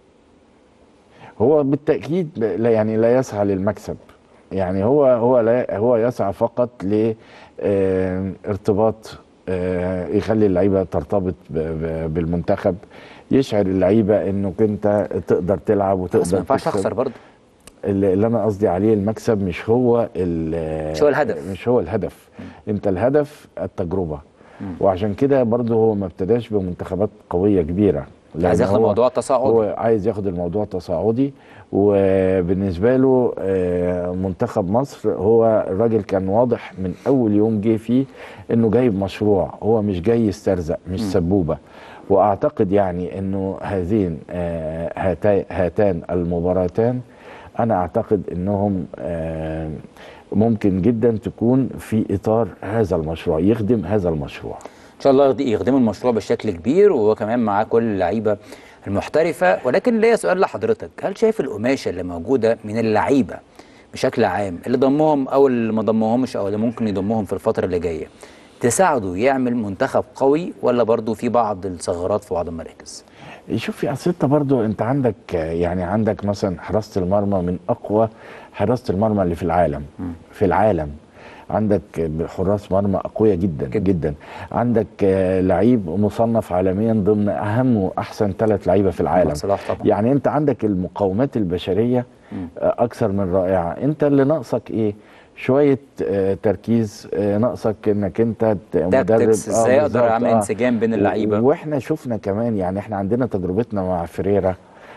هو بالتاكيد ب- لا يعني لا يسعى للمكسب يعني هو هو لا هو يسعى فقط ل آه، ارتباط آه، يخلي اللعيبه ترتبط ب- ب- بالمنتخب يشعر اللعيبه انك انت تقدر تلعب بس وتقدر ما ينفعش تكسب. اخسر برضه اللي اللي انا قصدي عليه المكسب مش هو ال- مش هو الهدف. مش هو الهدف انت الهدف التجربه وعشان كده برضه هو ما ابتداش بمنتخبات قويه كبيره لأن عايز ياخد هو- الموضوع تصاعدي. هو عايز ياخد الموضوع تصاعدي وبالنسبه له آه، منتخب مصر هو الراجل كان واضح من اول يوم جه فيه انه جايب مشروع هو مش جاي يسترزق مش سبوبه واعتقد يعني انه هذين آه، هاتي- هاتان المباراتان انا اعتقد انهم آه، ممكن جدا تكون في اطار هذا المشروع يخدم هذا المشروع ان شاء الله يخد- يخدموا المشروع بشكل كبير وهو كمان معاه كل اللعيبه المحترفه ولكن ليا سؤال لحضرتك هل شايف القماشه اللي موجوده من اللعيبه بشكل عام اللي ضمهم او اللي ما ضمهمش او اللي ممكن يضمهم في الفتره اللي جايه تساعده يعمل منتخب قوي ولا برضه في بعض الثغرات في بعض المراكز شوف يا اصل انت برضو انت عندك آه، يعني عندك مثلا حراسه المرمى من اقوى حراسه المرمى اللي في العالم في العالم عندك حراس مرمى اقوياء جدا جدا, جدا. عندك آه، لعيب مصنف عالميا ضمن اهم واحسن ثلاث لعيبه في العالم صلاح طبعا. يعني انت عندك المقومات البشريه آه، اكثر من رائعه انت اللي ناقصك ايه شويه آه، تركيز آه، ناقصك انك انت ت- مدرب تاكتكس آه، ازاي اقدر بالظبط، اعمل آه. انسجام بين اللعيبه واحنا شفنا كمان يعني احنا عندنا تجربتنا مع فريرا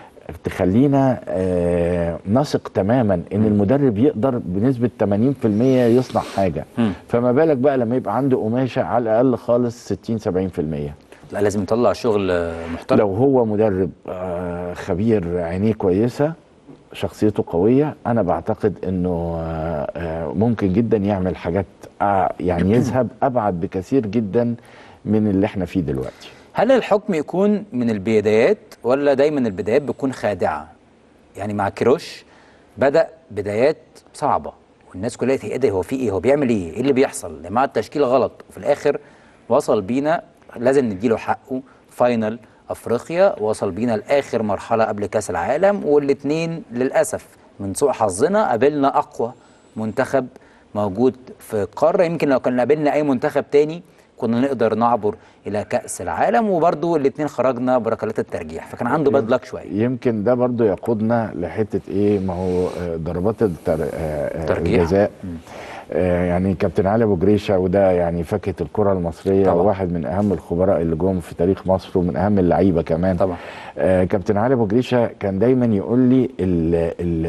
تخلينا آه نثق تماما ان المدرب يقدر بنسبه 80% يصنع حاجه مم. فما بالك بقى لما يبقى عنده قماشه على الاقل خالص 60 70% لا لازم يطلع شغل آه، محترم لو هو مدرب آه خبير عينيه كويسه شخصيته قويه انا بعتقد انه آه آه ممكن جدا يعمل حاجات آه يعني يذهب ابعد بكثير جدا من اللي احنا فيه دلوقتي هل الحكم يكون من البدايات ولا دايما البدايات بتكون خادعه؟ يعني مع كيروش بدا بدايات صعبه والناس كلها ايه ده هو في ايه؟ هو بيعمل ايه؟ ايه اللي بيحصل؟ يا جماعه التشكيل غلط وفي الاخر وصل بينا لازم نديله حقه فاينل افريقيا وصل بينا لاخر مرحله قبل كاس العالم والاثنين للاسف من سوء حظنا قابلنا اقوى منتخب موجود في القاره يمكن لو كان قابلنا اي منتخب تاني كنا نقدر نعبر الى كاس العالم وبرضو الاثنين خرجنا بركلات الترجيح فكان عنده باد لك شويه يمكن ده برضو يقودنا لحته ايه ما هو آه، ضربات التر... آه، آه، ترجيح. الجزاء آه، يعني كابتن علي ابو جريشه وده يعني فاكهه الكره المصريه طبعا. واحد من اهم الخبراء اللي جم في تاريخ مصر ومن اهم اللعيبه كمان طبعا. آه كابتن علي ابو جريشه كان دايما يقول لي ال ال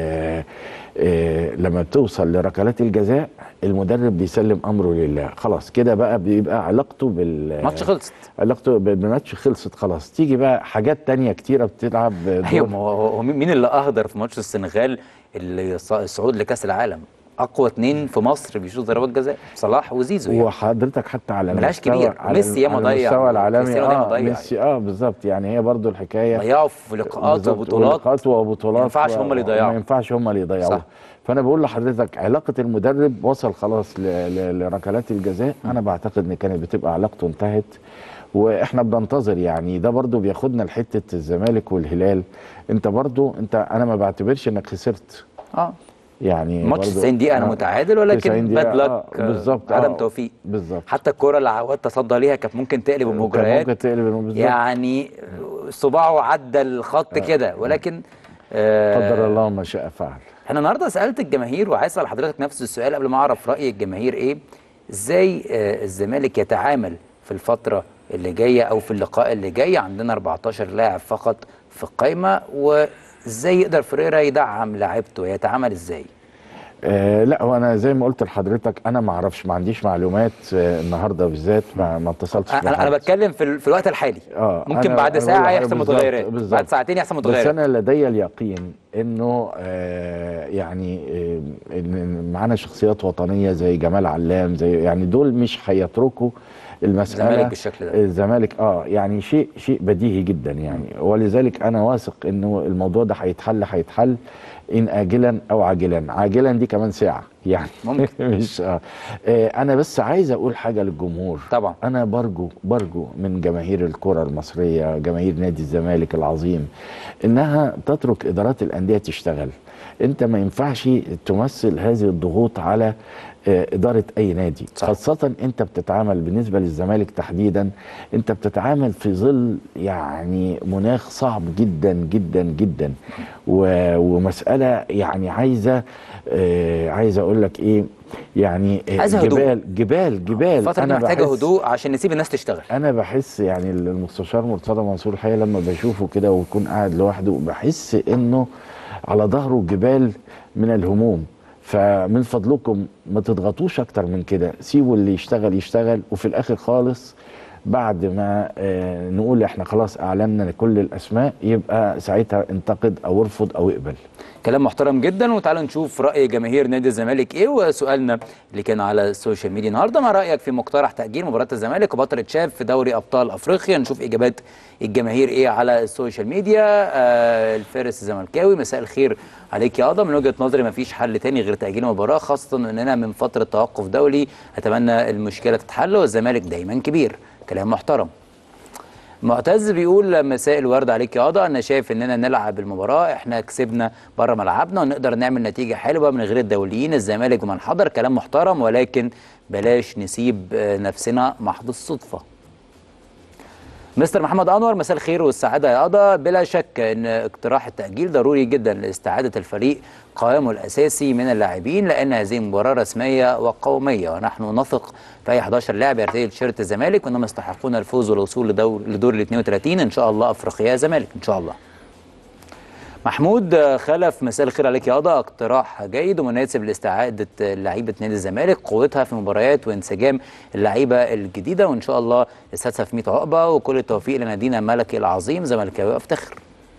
آه لما بتوصل لركلات الجزاء المدرب بيسلم امره لله خلاص كده بقى بيبقى علاقته بال الماتش خلص علاقته بالماتش خلصت خلاص تيجي بقى حاجات تانية كتيرة بتلعب دور ايوه ما هو هو مين اللي اهدر في ماتش السنغال اللي ص- الصعود لكاس العالم اقوى اتنين في مصر بيشوط ضربات جزاء صلاح وزيزو يعني. وحضرتك حتى على ملهاش المستوى كبير. على ميسي ياما على ضيع. المستوى العالمي كريستيانو دايما اه ضيع. ميسي اه بالظبط يعني هي برضو الحكايه ضيعوا في لقاءات بالظبط، وبطولات ولقاءات وبطولات ما ينفعش و- هم اللي يضيعوا. ما ينفعش هم اللي يضيعوا صح. فانا بقول لحضرتك علاقه المدرب وصل خلاص ل- ل- لركلات الجزاء انا بعتقد ان كانت بتبقى علاقته انتهت واحنا بننتظر يعني ده برضو بياخدنا لحته الزمالك والهلال انت برضو انت انا ما بعتبرش انك خسرت اه يعني ماتش برضو- 90 دقيقه انا آه، متعادل ولكن 90 دقيقة، باد لك آه، بالظبط عدم آه، توفيق بالظبط حتى الكره اللي عواد تصدى ليها كانت ممكن تقلب كان المجريات ممكن تقلب الم- بالظبط يعني صباعه عدى الخط كده ولكن آه قدر الله ما شاء فعل انا النهارده سالت الجماهير وعايز اسال حضرتك نفس السؤال قبل ما اعرف راي الجماهير ايه ازاي آه الزمالك يتعامل في الفتره اللي جايه او في اللقاء اللي جاي عندنا 14 لاعب فقط في القايمه وازاي يقدر فريرا يدعم لاعيبته يتعامل ازاي آه لا هو انا زي ما قلت لحضرتك انا ما اعرفش ما عنديش معلومات آه النهارده بالذات ما, ما اتصلتش انا انا بحد. بتكلم في, ال- في الوقت الحالي آه، ممكن أنا- بعد أنا ساعه بقول يحصل بالظبط- متغيرات بالظبط. بعد ساعتين يحصل بس متغيرات انا لدي اليقين انه آه يعني آه ان معانا شخصيات وطنيه زي جمال علام زي يعني دول مش هيتركوا المساله الزمالك بالشكل ده. الزمالك اه يعني شيء شيء بديهي جدا يعني ولذلك انا واثق انه الموضوع ده هيتحل هيتحل ان اجلا او عاجلا عاجلا دي كمان ساعه يعني ممكن. مش آه. آه انا بس عايز اقول حاجه للجمهور طبعا. انا برجو برجو من جماهير الكره المصريه جماهير نادي الزمالك العظيم انها تترك ادارات الانديه تشتغل انت ما ينفعش تمثل هذه الضغوط على آه، اداره اي نادي صح. خاصه انت بتتعامل بالنسبه للزمالك تحديدا انت بتتعامل في ظل يعني مناخ صعب جدا جدا جدا و- ومساله يعني عايزه آه، عايز اقول لك ايه يعني آه، عايزة هدوء. جبال جبال جبال الفتره دي محتاجه بحس- هدوء عشان نسيب الناس تشتغل انا بحس يعني المستشار مرتضى منصور الحقيقه لما بشوفه كده ويكون قاعد لوحده بحس انه على ظهره جبال من الهموم فمن فضلكم ما تضغطوش اكتر من كده سيبوا اللي يشتغل يشتغل وفي الاخر خالص بعد ما آه نقول احنا خلاص اعلنا كل الاسماء يبقى ساعتها انتقد او ارفض او اقبل كلام محترم جدا وتعالوا نشوف راي جماهير نادي الزمالك ايه وسؤالنا اللي كان على السوشيال ميديا النهارده ما رايك في مقترح تاجيل مباراه الزمالك وبطل شاف في دوري ابطال افريقيا نشوف اجابات الجماهير ايه على السوشيال ميديا آه الفارس الزملكاوي مساء الخير عليك يا ادم من وجهه نظري ما فيش حل تاني غير تاجيل المباراه خاصه اننا من فتره توقف دولي اتمنى المشكله تتحل والزمالك دايما كبير كلام محترم معتز بيقول مساء الورد عليك يا قضا انا شايف اننا نلعب المباراه احنا كسبنا بره ملعبنا ونقدر نعمل نتيجه حلوه من غير الدوليين الزمالك ومن حضر كلام محترم ولكن بلاش نسيب آه، نفسنا محض الصدفه مستر محمد انور مساء الخير والسعاده يا قضا بلا شك ان اقتراح التاجيل ضروري جدا لاستعاده الفريق قوامه الاساسي من اللاعبين لان هذه مباراه رسميه وقوميه ونحن نثق في اي 11 لاعب يرتدي تيشيرت الزمالك وانهم يستحقون الفوز والوصول لدور لدور ال 32 ان شاء الله افريقيا زمالك ان شاء الله محمود خلف مساء الخير عليك يا قضا اقتراح جيد ومناسب لاستعاده لعيبه نادي الزمالك قوتها في المباريات وانسجام اللعيبه الجديده وان شاء الله السادسه في 100 عقبه وكل التوفيق لنادينا الملكي العظيم زملكاوي افتخر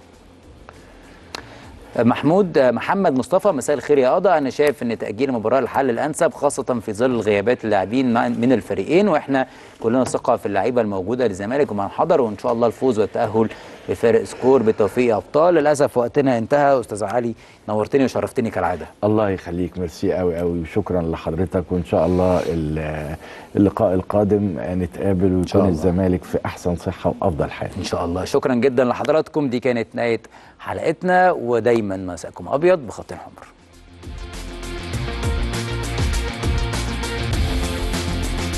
محمود محمد مصطفى مساء الخير يا قضا انا شايف ان تاجيل المباراه الحل الانسب خاصه في ظل غيابات اللاعبين مع- من الفريقين واحنا كلنا ثقه في اللعيبه الموجوده للزمالك ومن حضر وان شاء الله الفوز والتاهل بفارق سكور بالتوفيق يا ابطال للاسف وقتنا انتهى استاذ علي نورتني وشرفتني كالعاده الله يخليك ميرسي قوي قوي وشكرا لحضرتك وان شاء الله ال- اللقاء القادم نتقابل شاء ويكون الله. الزمالك في احسن صحه وافضل حال ان شاء الله شكرا جدا لحضراتكم دي كانت نهايه حلقتنا ودايما مساءكم ابيض بخط حمر